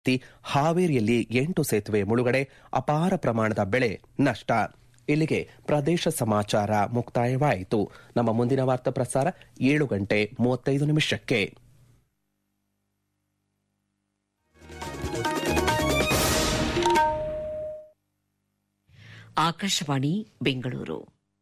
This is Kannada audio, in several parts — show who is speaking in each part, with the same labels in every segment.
Speaker 1: ತಿ ಹಾವೇರಿಯಲ್ಲಿ ಎಂಟು ಸೇತುವೆ ಮುಳುಗಡೆ ಅಪಾರ ಪ್ರಮಾಣದ ಬೆಳೆ ನಷ್ಟ ಇಲ್ಲಿಗೆ ಪ್ರದೇಶ ಸಮಾಚಾರ ಮುಕ್ತಾಯವಾಯಿತು ನಮ್ಮ ಮುಂದಿನ ವಾರ್ತಾ ಪ್ರಸಾರ ಏಳು ಗಂಟೆ ಮೂವತ್ತೈದು ನಿಮಿಷಕ್ಕೆ
Speaker 2: ಆಕಾಶವಾಣಿ ಬೆಂಗಳೂರು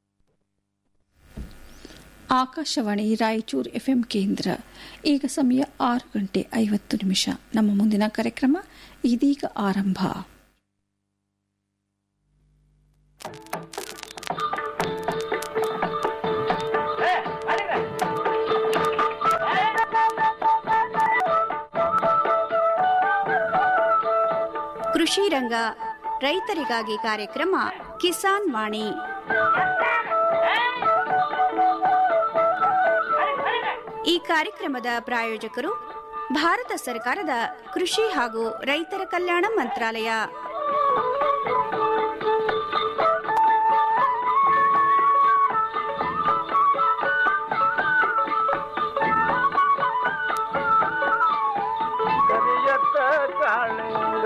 Speaker 3: ಆಕಾಶವಾಣಿ ರಾಯಚೂರು ಎಫ್ಎಂ ಕೇಂದ್ರ ಈಗ ಸಮಯ ಆರು ಗಂಟೆ ಐವತ್ತು ನಿಮಿಷ ನಮ್ಮ ಮುಂದಿನ ಕಾರ್ಯಕ್ರಮ ಇದೀಗ ಆರಂಭ
Speaker 4: ಕೃಷಿ ರಂಗ ರೈತರಿಗಾಗಿ ಕಾರ್ಯಕ್ರಮ ಕಿಸಾನ್ ವಾಣಿ ಈ ಕಾರ್ಯಕ್ರಮದ ಪ್ರಾಯೋಜಕರು ಭಾರತ ಸರ್ಕಾರದ ಕೃಷಿ ಹಾಗೂ ರೈತರ ಕಲ್ಯಾಣ ಮಂತ್ರಾಲಯ
Speaker 5: ಕರಿಯತ್ತ ಕಾಳಿಂಗ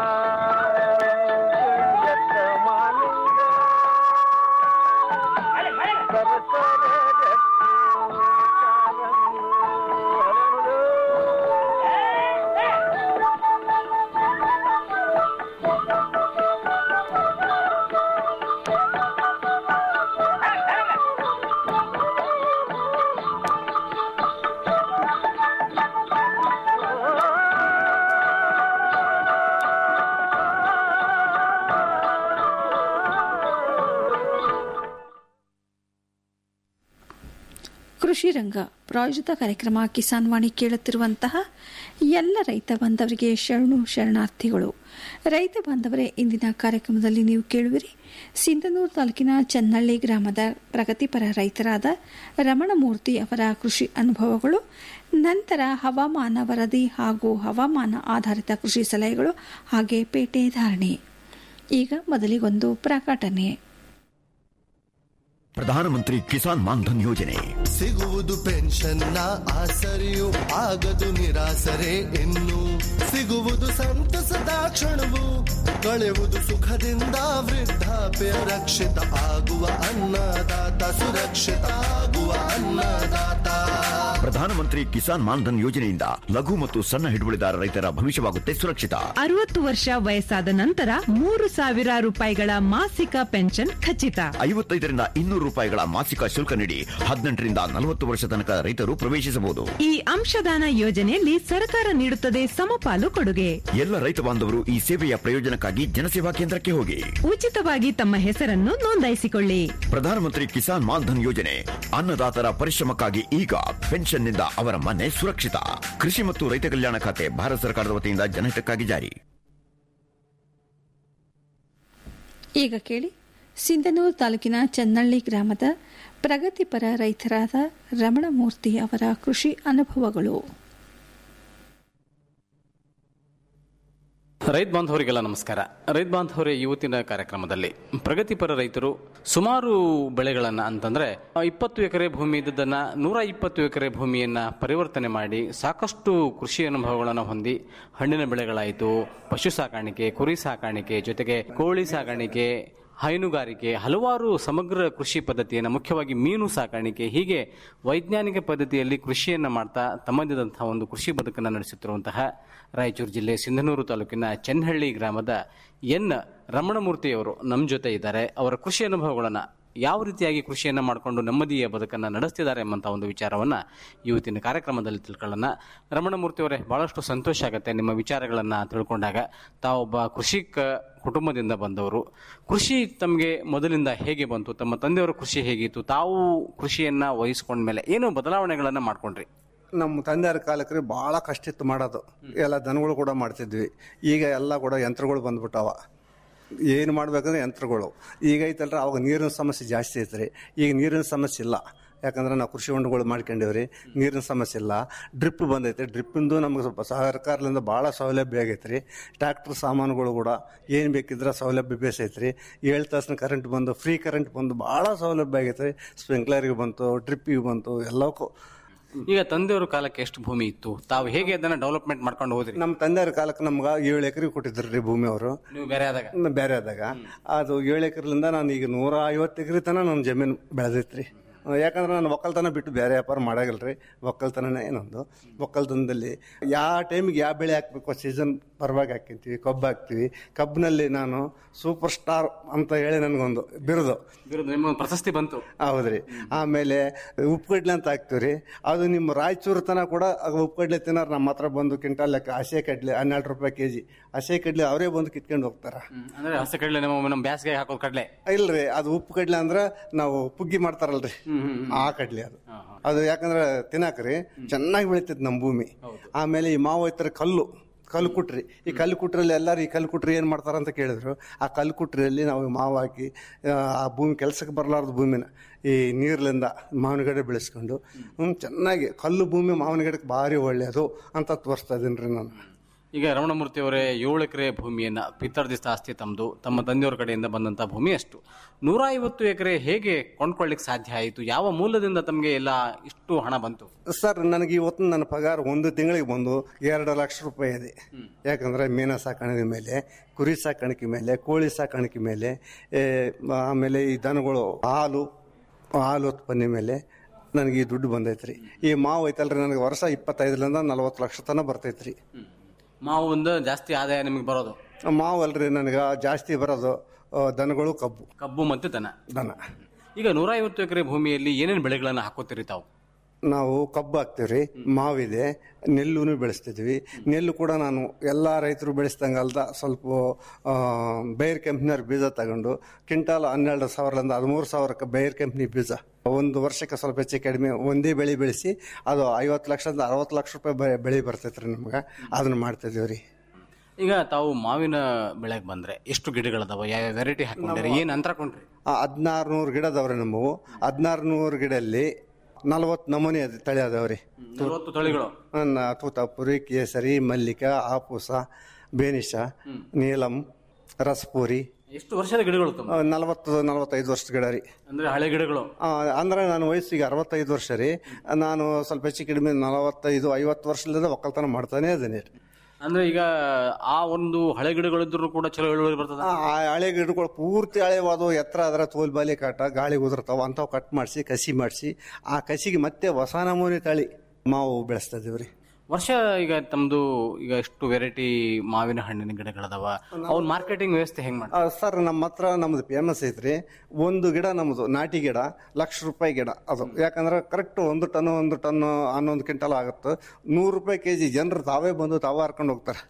Speaker 5: ಕರಿಯತ್ತ ಮಾಲಿಂಗ ಸರಸರ ಗಟ್ಟಿ ಕಾಲಂಗ ಹರಳು.
Speaker 3: ಕೃಷಿ ರಂಗ ಪ್ರಾಯೋಜಿತ ಕಾರ್ಯಕ್ರಮ ಕಿಸಾನ್ ವಾಣಿ ಕೇಳುತ್ತಿರುವಂತಹ ಎಲ್ಲ ರೈತ ಬಾಂಧವರಿಗೆ ಶರಣು ಶರಣಾರ್ಥಿಗಳು ರೈತ ಬಾಂಧವರೇ ಇಂದಿನ ಕಾರ್ಯಕ್ರಮದಲ್ಲಿ ನೀವು ಕೇಳುವಿರಿ ಸಿಂಧನೂರು ತಾಲೂಕಿನ ಚನ್ನಹಳ್ಳಿ ಗ್ರಾಮದ ಪ್ರಗತಿಪರ ರೈತರಾದ ರಮಣಮೂರ್ತಿ ಅವರ ಕೃಷಿ ಅನುಭವಗಳು ನಂತರ ಹವಾಮಾನ ವರದಿ ಹಾಗೂ ಹವಾಮಾನ ಆಧಾರಿತ ಕೃಷಿ ಸಲಹೆಗಳು ಹಾಗೆ ಪೇಟೆ ಧಾರಣೆ ಈಗ ಮೊದಲಿಗೊಂದು ಪ್ರಕಟಣೆ
Speaker 6: ಪ್ರಧಾನಮಂತ್ರಿ ಕಿಸಾನ್ ಮಾನ್ಧನ್ ಯೋಜನೆ
Speaker 7: ಸಿಗುವುದು ಪೆನ್ಷನ್ನ ಆಸರೆಯು ಆಗದು ನಿರಾಸರೆ ಇನ್ನು ಸಿಗುವುದು ಸಂತಸದ ಕ್ಷಣವು ಕಳೆಯುವುದು ಸುಖದಿಂದ ವೃದ್ಧಾಪ್ಯ ರಕ್ಷಿತ ಆಗುವ ಅನ್ನದಾತ ಸುರಕ್ಷಿತ ಆಗುವ ಅನ್ನದಾತ
Speaker 6: ಪ್ರಧಾನಮಂತ್ರಿ ಕಿಸಾನ್ ಮಾನ್ಧನ್ ಯೋಜನೆಯಿಂದ ಲಘು ಮತ್ತು ಸಣ್ಣ ಹಿಡುವಳಿದಾರ ರೈತರ ಭವಿಷ್ಯವಾಗುತ್ತೆ ಸುರಕ್ಷಿತ
Speaker 8: ಅರವತ್ತು ವರ್ಷ ವಯಸ್ಸಾದ ನಂತರ ಮೂರು ಸಾವಿರ ರೂಪಾಯಿಗಳ ಮಾಸಿಕ ಪೆನ್ಷನ್ ಖಚಿತ
Speaker 6: ಐವತ್ತೈದರಿಂದ ಇನ್ನೂರು ರೂಪಾಯಿಗಳ ಮಾಸಿಕ ಶುಲ್ಕ ನೀಡಿ ಹದಿನೆಂಟರಿಂದ ನಲವತ್ತು ವರ್ಷ ತನಕ ರೈತರು ಪ್ರವೇಶಿಸಬಹುದು
Speaker 8: ಈ ಅಂಶದಾನ ಯೋಜನೆಯಲ್ಲಿ ಸರ್ಕಾರ ನೀಡುತ್ತದೆ ಸಮಪಾಲು ಕೊಡುಗೆ
Speaker 6: ಎಲ್ಲ ರೈತ ಬಾಂಧವರು ಈ ಸೇವೆಯ ಪ್ರಯೋಜನಕ್ಕಾಗಿ ಜನಸೇವಾ ಕೇಂದ್ರಕ್ಕೆ ಹೋಗಿ
Speaker 8: ಉಚಿತವಾಗಿ ತಮ್ಮ ಹೆಸರನ್ನು ನೋಂದಾಯಿಸಿಕೊಳ್ಳಿ
Speaker 6: ಪ್ರಧಾನಮಂತ್ರಿ ಕಿಸಾನ್ ಮಾನ್ಧನ್ ಯೋಜನೆ ಅನ್ನದಾತರ ಪರಿಶ್ರಮಕ್ಕಾಗಿ ಈಗ ಪೆನ್ಷನ್ನಿಂದ ಅವರ ಮನೆ ಸುರಕ್ಷಿತ ಕೃಷಿ ಮತ್ತು ರೈತ ಕಲ್ಯಾಣ ಖಾತೆ ಭಾರತ ಸರ್ಕಾರದ ವತಿಯಿಂದ ಜನಹಿತಕ್ಕಾಗಿ ಜಾರಿ
Speaker 3: ಈಗ ಕೇಳಿ ಸಿಂಧನೂರು ತಾಲೂಕಿನ ಚನ್ನಳ್ಳಿ ಗ್ರಾಮದ ಪ್ರಗತಿಪರ ರೈತರಾದ ರಮಣಮೂರ್ತಿ ಅವರ ಕೃಷಿ ಅನುಭವಗಳು
Speaker 9: ರೈತ ಬಾಂಧವರಿಗೆಲ್ಲ ನಮಸ್ಕಾರ ರೈತ ಬಾಂಧವರೇ ಇವತ್ತಿನ ಕಾರ್ಯಕ್ರಮದಲ್ಲಿ ಪ್ರಗತಿಪರ ರೈತರು ಸುಮಾರು ಬೆಳೆಗಳನ್ನು ಅಂತಂದ್ರೆ ಇಪ್ಪತ್ತು ಎಕರೆ ಭೂಮಿ ಇದ್ದದನ್ನ ನೂರ ಇಪ್ಪತ್ತು ಎಕರೆ ಭೂಮಿಯನ್ನ ಪರಿವರ್ತನೆ ಮಾಡಿ ಸಾಕಷ್ಟು ಕೃಷಿ ಅನುಭವಗಳನ್ನು ಹೊಂದಿ ಹಣ್ಣಿನ ಬೆಳೆಗಳಾಯಿತು ಪಶು ಸಾಕಾಣಿಕೆ ಕುರಿ ಸಾಕಾಣಿಕೆ ಜೊತೆಗೆ ಕೋಳಿ ಸಾಕಾಣಿಕೆ ಹೈನುಗಾರಿಕೆ ಹಲವಾರು ಸಮಗ್ರ ಕೃಷಿ ಪದ್ಧತಿಯನ್ನು ಮುಖ್ಯವಾಗಿ ಮೀನು ಸಾಕಾಣಿಕೆ ಹೀಗೆ ವೈಜ್ಞಾನಿಕ ಪದ್ಧತಿಯಲ್ಲಿ ಕೃಷಿಯನ್ನು ಮಾಡ್ತಾ ತಮ್ಮದಿದಂತಹ ಒಂದು ಕೃಷಿ ಬದುಕನ್ನು ನಡೆಸುತ್ತಿರುವಂತಹ ರಾಯಚೂರು ಜಿಲ್ಲೆ ಸಿಂಧನೂರು ತಾಲೂಕಿನ ಚೆನ್ನಹಳ್ಳಿ ಗ್ರಾಮದ ಎನ್ ರಮಣಮೂರ್ತಿಯವರು ನಮ್ಮ ಜೊತೆ ಇದ್ದಾರೆ ಅವರ ಕೃಷಿ ಅನುಭವಗಳನ್ನು ಯಾವ ರೀತಿಯಾಗಿ ಕೃಷಿಯನ್ನು ಮಾಡಿಕೊಂಡು ನೆಮ್ಮದಿಯ ಬದುಕನ್ನು ನಡೆಸ್ತಿದ್ದಾರೆ ಎಂಬಂಥ ಒಂದು ವಿಚಾರವನ್ನ ಇವತ್ತಿನ ಕಾರ್ಯಕ್ರಮದಲ್ಲಿ ತಿಳ್ಕೊಳ್ಳೋಣ ರಮಣಮೂರ್ತಿಯವರೇ ಬಹಳಷ್ಟು ಸಂತೋಷ ಆಗುತ್ತೆ ನಿಮ್ಮ ವಿಚಾರಗಳನ್ನು ತಿಳ್ಕೊಂಡಾಗ ತಾವೊಬ್ಬ ಕೃಷಿಕ ಕುಟುಂಬದಿಂದ ಬಂದವರು ಕೃಷಿ ತಮಗೆ ಮೊದಲಿಂದ ಹೇಗೆ ಬಂತು ತಮ್ಮ ತಂದೆಯವರ ಕೃಷಿ ಹೇಗಿತ್ತು ತಾವು ಕೃಷಿಯನ್ನ ವಹಿಸ್ಕೊಂಡ್ಮೇಲೆ ಏನು ಬದಲಾವಣೆಗಳನ್ನು ಮಾಡ್ಕೊಂಡ್ರಿ
Speaker 10: ನಮ್ಮ ತಂದೆಯವ್ರ ಕಾಲಕ್ಕೆ ಭಾಳ ಕಷ್ಟ ಇತ್ತು ಮಾಡೋದು ಎಲ್ಲ ದನಗಳು ಕೂಡ ಮಾಡ್ತಿದ್ವಿ ಈಗ ಎಲ್ಲ ಕೂಡ ಯಂತ್ರಗಳು ಬಂದ್ಬಿಟ್ಟವ ಏನು ಮಾಡ್ಬೇಕಂದ್ರೆ ಯಂತ್ರಗಳು ಈಗ ಐತಲ್ರ ಅವಾಗ ನೀರಿನ ಸಮಸ್ಯೆ ಜಾಸ್ತಿ ಐತ್ರಿ ಈಗ ನೀರಿನ ಸಮಸ್ಯೆ ಇಲ್ಲ ಯಾಕಂದ್ರೆ ನಾವು ಕೃಷಿ ಹೊಂಡಗಳು ಮಾಡ್ಕೊಂಡಿವ್ರಿ ನೀರಿನ ಸಮಸ್ಯೆ ಇಲ್ಲ ಡ್ರಿಪ್ ಬಂದೈತೆ ಡ್ರಿಪ್ಪಿಂದು ನಮ್ಗೆ ಸ್ವಲ್ಪ ಸರ್ಕಾರದಿಂದ ಭಾಳ ಸೌಲಭ್ಯ ಆಗೈತೆ ರೀ ಟ್ಯಾಕ್ಟ್ರ್ ಸಾಮಾನುಗಳು ಕೂಡ ಏನು ಬೇಕಿದ್ರೆ ಸೌಲಭ್ಯ ಬೇಸೈತೆ ರೀ ಏಳು ತಾಸಿನ ಕರೆಂಟ್ ಬಂದು ಫ್ರೀ ಕರೆಂಟ್ ಬಂದು ಭಾಳ ಸೌಲಭ್ಯ ಆಗೈತೆ ರೀ ಸ್ಪ್ರಿಂಕ್ಲರ್ಗೆ ಬಂತು ಡ್ರಿಪ್ಪಿಗೆ ಬಂತು ಎಲ್ಲಕ್ಕೂ
Speaker 9: ಈಗ ತಂದೆಯವ್ರ ಕಾಲಕ್ಕೆ ಎಷ್ಟು ಭೂಮಿ ಇತ್ತು ತಾವು ಹೇಗೆ ಅದನ್ನ ಡೆವಲಪ್ಮೆಂಟ್ ಮಾಡ್ಕೊಂಡು ಹೋದ್ರಿ
Speaker 10: ನಮ್ಮ ತಂದೆಯವ್ರ ಕಾಲಕ್ಕೆ ನಮ್ಗೆ ಏಳು ಎಕರೆ ಕೊಟ್ಟಿದ್ರು ರೀ ಭೂಮಿ ಅವರು
Speaker 9: ನೀವು ಬೇರೆ ಆದಾಗ
Speaker 10: ಬೇರೆ ಆದಾಗ ಅದು ಏಳು ಎಕರೆಲಿಂದ ನಾನು ಈಗ ನೂರ ಐವತ್ತು ಎಕರೆ ತನಕ ನನ್ನ ಜಮೀನು ಬೆಳೆದೈತ್ರಿ ಯಾಕಂದ್ರೆ ನಾನು ಒಕ್ಕಲ್ತನ ಬಿಟ್ಟು ಬೇರೆ ವ್ಯಾಪಾರ ಮಾಡಾಗಲ್ಲ ರೀ ಒಕ್ಕಲ್ತನನೇ ಏನೊಂದು ಒಕ್ಕಲ್ತನದಲ್ಲಿ ಯಾವ ಟೈಮಿಗೆ ಯಾವ ಬೆಳೆ ಹಾಕ್ಬೇಕು ಸೀಸನ್ ಪರವಾಗಿ ಹಾಕಿರ್ತೀವಿ ಕಬ್ಬು ಹಾಕ್ತೀವಿ ಕಬ್ಬಿನಲ್ಲಿ ನಾನು ಸೂಪರ್ ಸ್ಟಾರ್ ಅಂತ ಹೇಳಿ ನನಗೊಂದು ಬಿರುದು
Speaker 9: ವಿರುದ್ಧ ನಿಮ್ಮ ಒಂದು ಪ್ರಶಸ್ತಿ ಬಂತು
Speaker 10: ಹೌದ್ರಿ ಆಮೇಲೆ ಉಪ್ಪುಗಡ್ಲೆ ಅಂತ ಹಾಕ್ತೀವಿ ರೀ ಅದು ನಿಮ್ಮ ರಾಯಚೂರು ತನ ಕೂಡ ಉಪ್ಪುಗಡ್ಲೆ ತಿನ್ನೋರು ನಮ್ಮ ಹತ್ರ ಬಂದು ಕ್ವಿಂಟಾಲ್ ಲೆಕ್ಕ ಹಸೆ ಕಡ್ಲೆ ಹನ್ನೆರಡು ರೂಪಾಯಿ ಕೆ ಜಿ ಹಸೆ ಕಡ್ಲೆ ಅವರೇ ಬಂದು ಕಿತ್ಕೊಂಡು ಹೋಗ್ತಾರ
Speaker 9: ಅಂದ್ರೆ ಹಸಿ ಕಡಲೆ ನಮ್ಮ ನಮ್ಮ ಬ್ಯಾಸ್ಗೆ ಹಾಕೋದು ಕಡಲೆ
Speaker 10: ಇಲ್ರಿ ಅದು ಉಪ್ಪು ಕಡ್ಲೆ ಅಂದ್ರೆ ನಾವು ಪುಗ್ಗಿ ಮಾಡ್ತಾರಲ್ರಿ ಆ ಕಡ್ಲೆ ಅದು ಅದು ಯಾಕಂದ್ರೆ ತಿನ್ನಾಕ್ರಿ ಚೆನ್ನಾಗಿ ಬೆಳಿತೈತಿ ನಮ್ಮ ಭೂಮಿ ಆಮೇಲೆ ಈ ಮಾವು ಐತರ ಕಲ್ಲು ಕಲ್ಲು ಕುಟ್ರಿ ಈ ಕಲ್ಲು ಕುಟ್ರಲ್ಲಿ ಎಲ್ಲರೂ ಈ ಕಲ್ಲು ಕುಟ್ರಿ ಏನು ಮಾಡ್ತಾರ ಅಂತ ಕೇಳಿದ್ರು ಆ ಕಲ್ಲು ಕುಟ್ರಿಯಲ್ಲಿ ನಾವು ಮಾವು ಹಾಕಿ ಆ, ಆ ಭೂಮಿ ಕೆಲಸಕ್ಕೆ ಬರಲಾರ್ದು ಭೂಮಿನ ಈ ನೀರ್ಲಿಂದ ಮಾವಿನ ಗಿಡ ಬೆಳೆಸ್ಕೊಂಡು ಹ್ಮ್, ಚೆನ್ನಾಗಿ ಕಲ್ಲು ಭೂಮಿ ಮಾವಿನ ಗಿಡಕ್ಕೆ ಭಾರಿ ಒಳ್ಳೆಯದು ಅಂತ ತೋರಿಸ್ತಾ ಇದೀನಿ ರೀ ನಾನು
Speaker 9: ಈಗ ರಮಣಮೂರ್ತಿ ಅವರೇ ಏಳು ಎಕರೆ ಭೂಮಿಯನ್ನ ಪಿತ್ತರ್ದಿಸ್ತ ಆಸ್ತಿ ತಮ್ಮದು ತಮ್ಮ ತಂದೆಯವರ ಕಡೆಯಿಂದ ಬಂದಂತ ಭೂಮಿ ಅಷ್ಟು ನೂರ ಐವತ್ತು ಎಕರೆ ಹೇಗೆ ಕೊಂಡ್ಕೊಳ್ಳಿಕ್ ಸಾಧ್ಯ ಆಯಿತು ಯಾವ ಮೂಲದಿಂದ ತಮಗೆ ಎಲ್ಲ ಇಷ್ಟು ಹಣ ಬಂತು
Speaker 10: ಸರ್ ನನಗೆ ಇವತ್ತು ನನ್ನ ಪಗಾರ ಒಂದು ತಿಂಗಳಿಗೆ ಬಂದು ಎರಡು ಲಕ್ಷ ರೂಪಾಯಿ ಇದೆ ಯಾಕಂದ್ರೆ ಮೀನ ಸಾಕಾಣಿಕೆ ಮೇಲೆ ಕುರಿ ಸಾಕಾಣಿಕೆ ಮೇಲೆ ಕೋಳಿ ಸಾಕಾಣಿಕೆ ಮೇಲೆ ಏ, ಆಮೇಲೆ ಈ ದನಗಳು ಹಾಲು ಹಾಲು ಉತ್ಪನ್ನ ಮೇಲೆ ನನಗೆ ಈ ದುಡ್ಡು ಬಂದೈತ್ರಿ ಈ ಮಾವು ಐತಲ್ರಿ ನನಗೆ ವರ್ಷ ಇಪ್ಪತ್ತೈದರಿಂದ ನಲವತ್ತು ಲಕ್ಷ ತನಕ ಬರ್ತೈತ್ರಿ
Speaker 9: ಮಾವು ಒಂದು ಜಾಸ್ತಿ ಆದಾಯ ನಿಮಗೆ ಬರೋದು
Speaker 10: ಮಾವು ಅಲ್ರಿ ನನಗೆ ಜಾಸ್ತಿ ಬರೋದು ಆ, ದನಗಳು ಕಬ್ಬು
Speaker 9: ಕಬ್ಬು ಮತ್ತು ದನ
Speaker 10: ದನ
Speaker 9: ಈಗ ನೂರ ಐವತ್ತು ಎಕರೆ ಭೂಮಿಯಲ್ಲಿ ಏನೇನು ಬೆಳೆಗಳನ್ನ ಹಾಕೋತೀರಿ ತಾವು
Speaker 10: ನಾವು ಕಬ್ಬು ಹಾಕ್ತೀವ್ರಿ ಮಾವಿದೆ ನೆಲ್ಲೂ ಬೆಳೆಸ್ತಿದ್ವಿ ನೆಲ್ಲು ಕೂಡ ನಾನು ಎಲ್ಲ ರೈತರು ಬೆಳೆಸ್ದಂಗಲ್ದ ಸ್ವಲ್ಪ ಆ, ಬೈರ್ ಕಂಪ್ನಿಯವ್ರ ಬೀಜ ತಗೊಂಡು ಕ್ವಿಂಟಾಲ್ ಹನ್ನೆರಡು ಸಾವಿರದಿಂದ ಹದಿಮೂರು ಸಾವಿರಕ್ಕೆ ಬೈರ್ ಕಂಪ್ನಿ ಬೀಜ ಒಂದು ವರ್ಷಕ್ಕೆ ಸ್ವಲ್ಪ ಹೆಚ್ಚು ಕಡಿಮೆ ಒಂದೇ ಬೆಳೆ ಬೆಳೆಸಿ ಅದು ಐವತ್ತು ಲಕ್ಷದಿಂದ ಅರವತ್ತು ಲಕ್ಷ ರೂಪಾಯಿ ಬೆ- ಬೆಳೆ ಬರ್ತೈತೆ ರೀ ನಮ್ಗೆ ಅದನ್ನ ಮಾಡ್ತಿದ್ದೀವಿ ರೀ
Speaker 9: ಈಗ ತಾವು ಮಾವಿನ ಬೆಳೆಗೆ ಬಂದ್ರೆ ಎಷ್ಟು ಗಿಡಗಳದಾವ ಯಾವ ವೆರೈಟಿ ಹಾಕೊಂಡ್ರಿ ಏನ್ ಅಂತರ ಕೊಂಡ್ರಿ
Speaker 10: ಹದಿನಾರು ನೂರು ಗಿಡ ಅದಾವ್ರಿ ನಮ್ಮವು ಹದಿನಾರು ನೂರು ಗಿಡಲ್ಲಿ ನಲವತ್ತು ನಮೂನೆ ಅದ- ತಳಿ ಅದಾವ್ರಿ
Speaker 9: ನಲವತ್ತು ತಳಿಗಳು
Speaker 10: ನನ್ನ ತೂತಾಪುರಿ ಕೇಸರಿ ಮಲ್ಲಿಕ ಆಪೂಸ ಬೇನಿಷ ನೀಲಂ ರಸಪೂರಿ
Speaker 9: ಎಷ್ಟು ವರ್ಷದ ಗಿಡಗಳು ತಮ್ಮ
Speaker 10: ನಲವತ್ತು ನಲವತ್ತೈದು ವರ್ಷದ ಗಿಡ ರೀ
Speaker 9: ಅಂದ್ರೆ ಹಳೆ ಗಿಡಗಳು
Speaker 10: ಆ, ಅಂದ್ರೆ ನಾನು ವಯಸ್ಸಿಗೆ ಅರವತ್ತೈದು ವರ್ಷ ರೀ ನಾನು ಸ್ವಲ್ಪ ಹೆಚ್ಚು ಕಡಿಮೆ ನಲವತ್ತೈದು ಐವತ್ತು ವರ್ಷದಿಂದ ಒಕ್ಕಲ್ತನ ಮಾಡ್ತಾನೆ ಇದ್ದೀನಿ
Speaker 9: ಅಂದ್ರೆ ಈಗ ಆ ಒಂದು ಹಳೆ ಗಿಡಗಳಿದ್ರು ಕೂಡ ಚಲೋ ಇಳುವರಿ ಬರ್ತದ
Speaker 10: ಆ ಆ ಹಳೆ ಗಿಡಗಳು ಪೂರ್ತಿ ಹಳೆವಾದವು ಎತ್ತರ ಅದರ ತೋಲ್ ಬಾಲಿ ಕಾಟ ಗಾಳಿ ಉದುರ್ತಾವ ಅಂಥವು ಕಟ್ ಮಾಡಿಸಿ ಕಸಿ ಮಾಡಿಸಿ ಆ ಕಸಿಗೆ ಮತ್ತೆ ಹೊಸ ನಮೂನೆ ತಳಿ ಮಾವು ಬೆಳೆಸ್ತಾ ಇದೀವಿ ರೀ
Speaker 9: ವರ್ಷ ಈಗ ತಮ್ದು ಈಗ ಎಷ್ಟು ವೆರೈಟಿ ಮಾವಿನ ಹಣ್ಣಿನ ಗಿಡಗಳದಾವ ಅವ್ನ ಮಾರ್ಕೆಟಿಂಗ್ ವ್ಯವಸ್ಥೆ ಹೆಂಗ್ ಮಾಡಿ
Speaker 10: ಆ, ಸರ್ ನಮ್ಮ ಹತ್ರ ನಮ್ದು ಫೇಮಸ್ ಐತ್ರಿ ಒಂದು ಗಿಡ ನಮ್ದು ನಾಟಿ ಗಿಡ ಲಕ್ಷ ರೂಪಾಯಿ ಗಿಡ ಅದು ಯಾಕಂದ್ರೆ ಕರೆಕ್ಟ್ ಒಂದು ಟನ್ ಒಂದು ಟನ್ ಹನ್ನೊಂದು ಕ್ವಿಂಟಲ್ ಆಗುತ್ತೆ ನೂರು ರೂಪಾಯಿ ಕೆ ಜಿ ಜನರು ತಾವೇ ಬಂದು ತಾವೇ ಹರ್ಕೊಂಡು ಹೋಗ್ತಾರೆ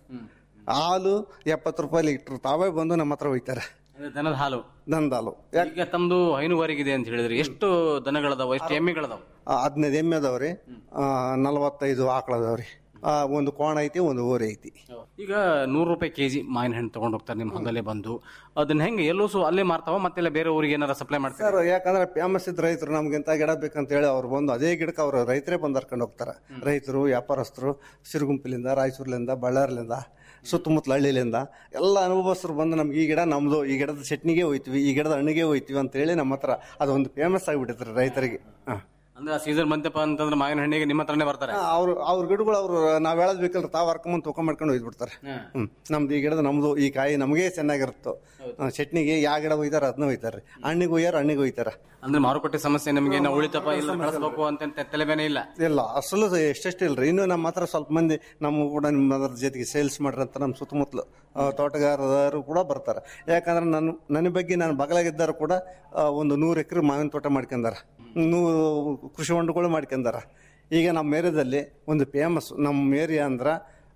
Speaker 10: ಹಾಲು ಎಪ್ಪತ್ತು ರೂಪಾಯಿ ಲೀಟ್ರ್ ತಾವೇ ಬಂದು ನಮ್ಮ ಹತ್ರ ಒಯ್ತಾರೆ
Speaker 9: ಅಂದ್ರೆ ದನದ ಹಾಲು
Speaker 10: ದನದ ಹಾಲು
Speaker 9: ಈಗ ತಮ್ದು ಹೈನುಗಾರಿಕೆ ಅಂತ ಹೇಳಿದ್ರಿ ಎಷ್ಟು ದನಗಳದಾವ ಎಷ್ಟು ಎಮ್ಮೆಗಳದಾವ
Speaker 10: ಆ, ಹದಿನೈದು ಎಮ್ಮೆ ಅದಾವ್ರಿ ಆ, ನಲವತ್ತೈದು ಆಕಳ ಅದಾವ್ರಿ ಆ, ಒಂದು ಕೋಣ ಐತಿ ಒಂದು ಓರಿ ಐತಿ
Speaker 9: ಈಗ ನೂರು ರೂಪಾಯಿ ಕೆಜಿ ಮಾವಿನ ಹಣ್ಣು ತಗೊಂಡ್ ಹೋಗ್ತಾರೆ ನಿಮ್ಮ ಹೊಲದಲ್ಲೇ ಬಂದು ಅದನ್ನ ಹೆಂಗೆ ಎಲ್ಲೋಸು ಅಲ್ಲೇ ಮಾರ್ತಾವ ಮತ್ತೆಲ್ಲ ಬೇರೆ ಊರಿಗೆ ಏನಾರ ಸಪ್ಲೈ ಮಾಡ್ತಾರೆ
Speaker 10: ಸರ್ ಯಾಕಂದ್ರೆ ಫೇಮಸ್ ಇದ್ದ ರೈತರು ನಮ್ಗೆ ಇಂಥ ಗಿಡ ಬೇಕಂತ ಹೇಳಿ ಅವ್ರು ಬಂದು ಅದೇ ಗಿಡಕ್ಕೆ ಅವ್ರು ರೈತರೇ ಬಂದು ಹರ್ಕೊಂಡು ಹೋಗ್ತಾರೆ ರೈತರು ವ್ಯಾಪಾರಸ್ಥರು ಸಿರುಗುಂಪಿಲಿಂದ ರಾಯಚೂರ್ಲಿಂದ ಬಳ್ಳಾರ್ಲಿಂದ ಸುತ್ತಮುತ್ತಲ ಹಳ್ಳಿಲಿಂದ ಎಲ್ಲ ಅನುಭವಸ್ಥರು ಬಂದು ನಮ್ಗೆ ಈ ಗಿಡ ನಮ್ದು ಈ ಗಿಡದ ಚಟ್ನಿಗೆ ಹೋಯ್ತೀವಿ ಈ ಗಿಡದ ಹಣ್ಣಿಗೆ ಹೋಯ್ತೀವಿ ಅಂತ ಹೇಳಿ ನಮ್ಮ ಹತ್ರ ಅದೊಂದು ಫೇಮಸ್ ಆಗಿಬಿಟ್ಟಿರ್ತಾರೆ ರೈತರಿಗೆ ಹಾಂ
Speaker 9: ಅಂದ್ರೆ ಸೀಸನ್ ಬಂತಪ್ಪ ಅಂತಂದ್ರೆ ಮಾವಿನ ಹಣ್ಣಿಗೆ ನಿಮ್ಮ ಹತ್ರನೇ ಬರ್ತಾರೆ
Speaker 10: ಅವ್ರು ಅವ್ರ ಗಿಡಗಳು ಅವ್ರು ನಾವ್ ಹೇಳದ್ ಬೇಕಲ್ರ ತಾವ್ ಹರ್ಕೊಂಬಂದು ತಗೊಂಡ್ ಮಾಡ್ಕೊಂಡು ಹೋಯ್ಬಿಡ್ತಾರೆ ಹ್ಮ್ ನಮ್ದು ಈ ಗಿಡದ ನಮ್ದು ಈ ಕಾಯಿ ನಮಗೆ ಚೆನ್ನಾಗಿರುತ್ತೋ ಆ, ಚಟ್ನಿಗೆ ಯಾವ ಗಿಡ ಒಯ್ತಾರ ಅದನ್ನ ಒಯ್ತಾರೆ ಹಣ್ಣಿಗೆ ಒಯ್ಯಾರ ಹಣ್ಣಿಗೆ ಒಯ್ತಾರ
Speaker 9: ಅಂದ್ರೆ ಮಾರುಕಟ್ಟೆ ಸಮಸ್ಯೆ ನಮಗೆ ನಾವು ಉಳಿತಪ್ಪ ಇಲ್ಲ ಕಳಿಸ್ಬೇಕು ಅಂತ ತಲೆಬೇನೆ ಇಲ್ಲ
Speaker 10: ಇಲ್ಲ ಅಸಲು ಎಷ್ಟೆಷ್ಟು ಇಲ್ರಿ ಇನ್ನು ನಮ್ಮ ಹತ್ರ ಸ್ವಲ್ಪ ಮಂದಿ ನಮ್ಮ ಕೂಡ ನಿಮ್ಮ ಅದ್ರ ಜೊತೆಗೆ ಸೇಲ್ಸ್ ಮಾಡ್ರಿ ಅಂತ ನಮ್ಮ ಸುತ್ತಮುತ್ತಲು ಆ, ತೋಟಗಾರರು ಕೂಡ ಬರ್ತಾರೆ ಯಾಕಂದ್ರೆ ನನ್ನ ನನ್ನ ಬಗ್ಗೆ ನಾನು ಬಗಲಾಗಿದ್ದರು ಕೂಡ ಆ, ಒಂದು ನೂರು ಎಕರೆ ಮಾವಿನ ತೋಟ ಮಾಡ್ಕೊಂಡಾರ ನೂರು ಕೃಷಿ ಹೊಂಡಗಳು ಮಾಡ್ಕೊಂಡಾರ ಈಗ ನಮ್ಮ ಏರಿಯಾದಲ್ಲಿ ಒಂದು ಫೇಮಸ್ ನಮ್ಮ ಏರಿಯಾ ಅಂದ್ರೆ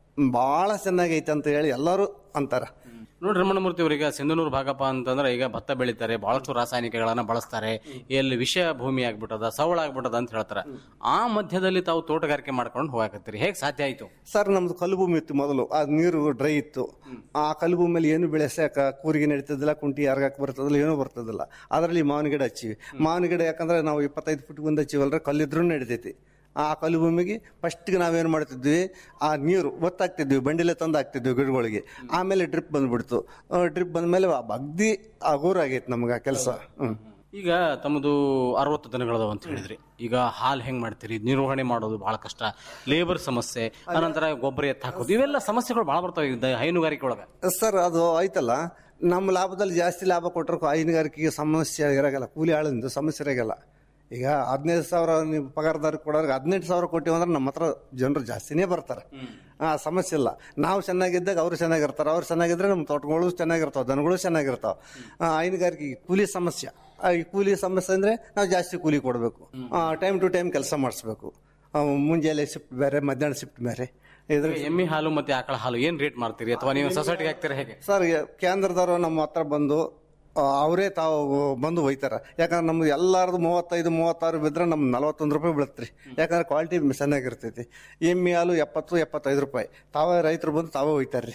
Speaker 10: ಭಾಳ ಚೆನ್ನಾಗೈತೆ ಅಂತ ಹೇಳಿ ಎಲ್ಲರೂ ಅಂತಾರೆ
Speaker 9: ನೋಡ್ರಿ ರಮಣಮೂರ್ತಿ ಅವರೀಗ ಸಿಂಧನೂರು ಭಾಗಪ್ಪ ಅಂತಂದ್ರೆ ಈಗ ಭತ್ತ ಬೆಳಿತಾರೆ ಬಹಳಷ್ಟು ರಾಸಾಯನಿಕಗಳನ್ನ ಬಳಸ್ತಾರೆ ಎಲ್ಲಿ ವಿಷ ಭೂಮಿ ಆಗ್ಬಿಟ್ಟದ ಸವಳ ಆಗ್ಬಿಟ್ಟದ ಅಂತ ಹೇಳ್ತಾರೆ ಆ ಮಧ್ಯದಲ್ಲಿ ತಾವು ತೋಟಗಾರಿಕೆ ಮಾಡ್ಕೊಂಡು ಹೋಗಾಕತ್ತೀರಿ ಹೇಗೆ ಸಾಧ್ಯ ಆಯ್ತು
Speaker 10: ಸರ್ ನಮ್ದು ಕಲ್ಲು ಭೂಮಿ ಇತ್ತು ಮೊದಲು ಆ ನೀರು ಡ್ರೈ ಇತ್ತು ಆ ಕಲ್ಲು ಭೂಮಿಯಲ್ಲಿ ಏನು ಬೆಳೆಸಾಕ ಕೂರಿಗೆ ನಡೀತದಿಲ್ಲ ಕುಂಟಿ ಯಾರ್ಗಾಕ್ ಬರ್ತದಿಲ್ಲ ಏನೂ ಬರ್ತದಿಲ್ಲ ಅದರಲ್ಲಿ ಮಾವಿನ ಗಿಡ ಹಚ್ಚಿವಿ ಮಾವಿನ ಗಿಡ ಯಾಕಂದ್ರೆ ನಾವು ಇಪ್ಪತ್ತೈದು ಫುಟ್ ಬಂದು ಹಚ್ಚಿವಲ್ರ ಕಲ್ಲಿದ್ರೂ ನಡೀತೈತಿ ಆ ಕಲ್ಲು ಭೂಮಿಗೆ ಫಸ್ಟ್ಗೆ ನಾವೇನು ಮಾಡ್ತಿದ್ವಿ ಆ ನೀರು ಒತ್ತಾಗ್ತಿದ್ವಿ ಬಂಡಿಲೆ ತಂದು ಹಾಕ್ತಿದ್ವಿ ಗಿಡಗಳಿಗೆ ಆಮೇಲೆ ಡ್ರಿಪ್ ಬಂದ್ಬಿಡ್ತು ಡ್ರಿಪ್ ಬಂದ್ಮೇಲೆ ಆ ಬಗ್ದಿ ಆಗೂರಾಗೈತೆ ನಮ್ಗೆ ಆ ಕೆಲಸ ಹ್ಞೂ
Speaker 9: ಈಗ ತಮ್ಮದು ಅರವತ್ತು ದನಗಳದಾವ ಅಂತ ಹೇಳಿದ್ರಿ ಈಗ ಹಾಲು ಹೆಂಗ್ ಮಾಡ್ತೀರಿ ನಿರ್ವಹಣೆ ಮಾಡೋದು ಬಹಳ ಕಷ್ಟ ಲೇಬರ್ ಸಮಸ್ಯೆ ಅನಂತರ ಗೊಬ್ಬರ ಎತ್ತ ಹಾಕೋದು ಇವೆಲ್ಲ ಸಮಸ್ಯೆಗಳು ಬಹಳ ಬರ್ತಾವೆ ಈ ದ- ಹೈನುಗಾರಿಕೆ ಒಳಗೆ
Speaker 10: ಸರ್ ಅದು ಆಯ್ತಲ್ಲ ನಮ್ಮ ಲಾಭದಲ್ಲಿ ಜಾಸ್ತಿ ಲಾಭ ಕೊಟ್ಟರು ಹೈನುಗಾರಿಕೆಗೆ ಸಮಸ್ಯೆ ಇರಾಗಲ್ಲ ಕೂಲಿ ಆಳಿಂದು ಸಮಸ್ಯೆ ಇರಾಗಲ್ಲ ಈಗ ಹದಿನೈದು ಸಾವಿರ ನೀವು ಪಗಾರದಾರ ಕೊಡೋರಿಗೆ ಹದಿನೆಂಟು ಸಾವಿರ ಕೊಟ್ಟಿವಿ ಅಂದ್ರೆ ನಮ್ಮ ಹತ್ರ ಜನರು ಜಾಸ್ತಿನೇ ಬರ್ತಾರೆ ಆ ಸಮಸ್ಯೆ ಇಲ್ಲ ನಾವು ಚೆನ್ನಾಗಿದ್ದಾಗ ಅವರು ಚೆನ್ನಾಗಿರ್ತಾರೆ ಅವ್ರು ಚೆನ್ನಾಗಿದ್ರೆ ನಮ್ಮ ತೋಟಗಳು ಚೆನ್ನಾಗಿರ್ತಾವೆ ದನಗಳು ಚೆನ್ನಾಗಿರ್ತಾವೆ ಆ, ಹೈನುಗಾರಿಕೆಗೆ ಕೂಲಿ ಸಮಸ್ಯೆ ಆ, ಈ ಕೂಲಿ ಸಮಸ್ಯೆ ಅಂದರೆ ನಾವು ಜಾಸ್ತಿ ಕೂಲಿ ಕೊಡಬೇಕು ಟೈಮ್ ಟು ಟೈಮ್ ಕೆಲಸ ಮಾಡಿಸ್ಬೇಕು ಆ, ಮುಂಜಾನೆ ಶಿಫ್ಟ್ ಬೇರೆ ಮಧ್ಯಾಹ್ನ ಶಿಫ್ಟ್ ಬೇರೆ ಇದ್ರ
Speaker 9: ಎಮ್ಮೆ ಹಾಲು ಮತ್ತೆ ಆಕಳ ಹಾಲು ಏನ್ ರೇಟ್ ಮಾಡ್ತೀರಿ ಅಥವಾ ನೀವು ಸೊಸೈಟಿಗೆ ಹಾಕ್ತೀರಾ ಹೇಗೆ
Speaker 10: ಸರ್ ಈ ಕೇಂದ್ರದವರು ನಮ್ಮ ಹತ್ರ ಬಂದು ಆ, ಅವರೇ ತಾವು ಬಂದು ಒಯ್ತಾರ ಯಾಕಂದ್ರೆ ನಮ್ದು ಎಲ್ಲಾರ್ದು ಮೂವತ್ತೈದು ಮೂವತ್ತಾರು ಬಿದ್ರೆ ನಮ್ಗೆ ನಲವತ್ತೊಂದು ರೂಪಾಯಿ ಬೀಳತ್ರಿ ಯಾಕಂದ್ರೆ ಕ್ವಾಲಿಟಿ ಚೆನ್ನಾಗಿರ್ತೈತಿ ಎಮ್ಮೆ ಹಾಲು ಎಪ್ಪತ್ತು ಎಪ್ಪತ್ತೈದು ರೂಪಾಯಿ ತಾವೇ ರೈತರು ಬಂದು ತಾವೇ ಒಯ್ತಾರ್ರಿ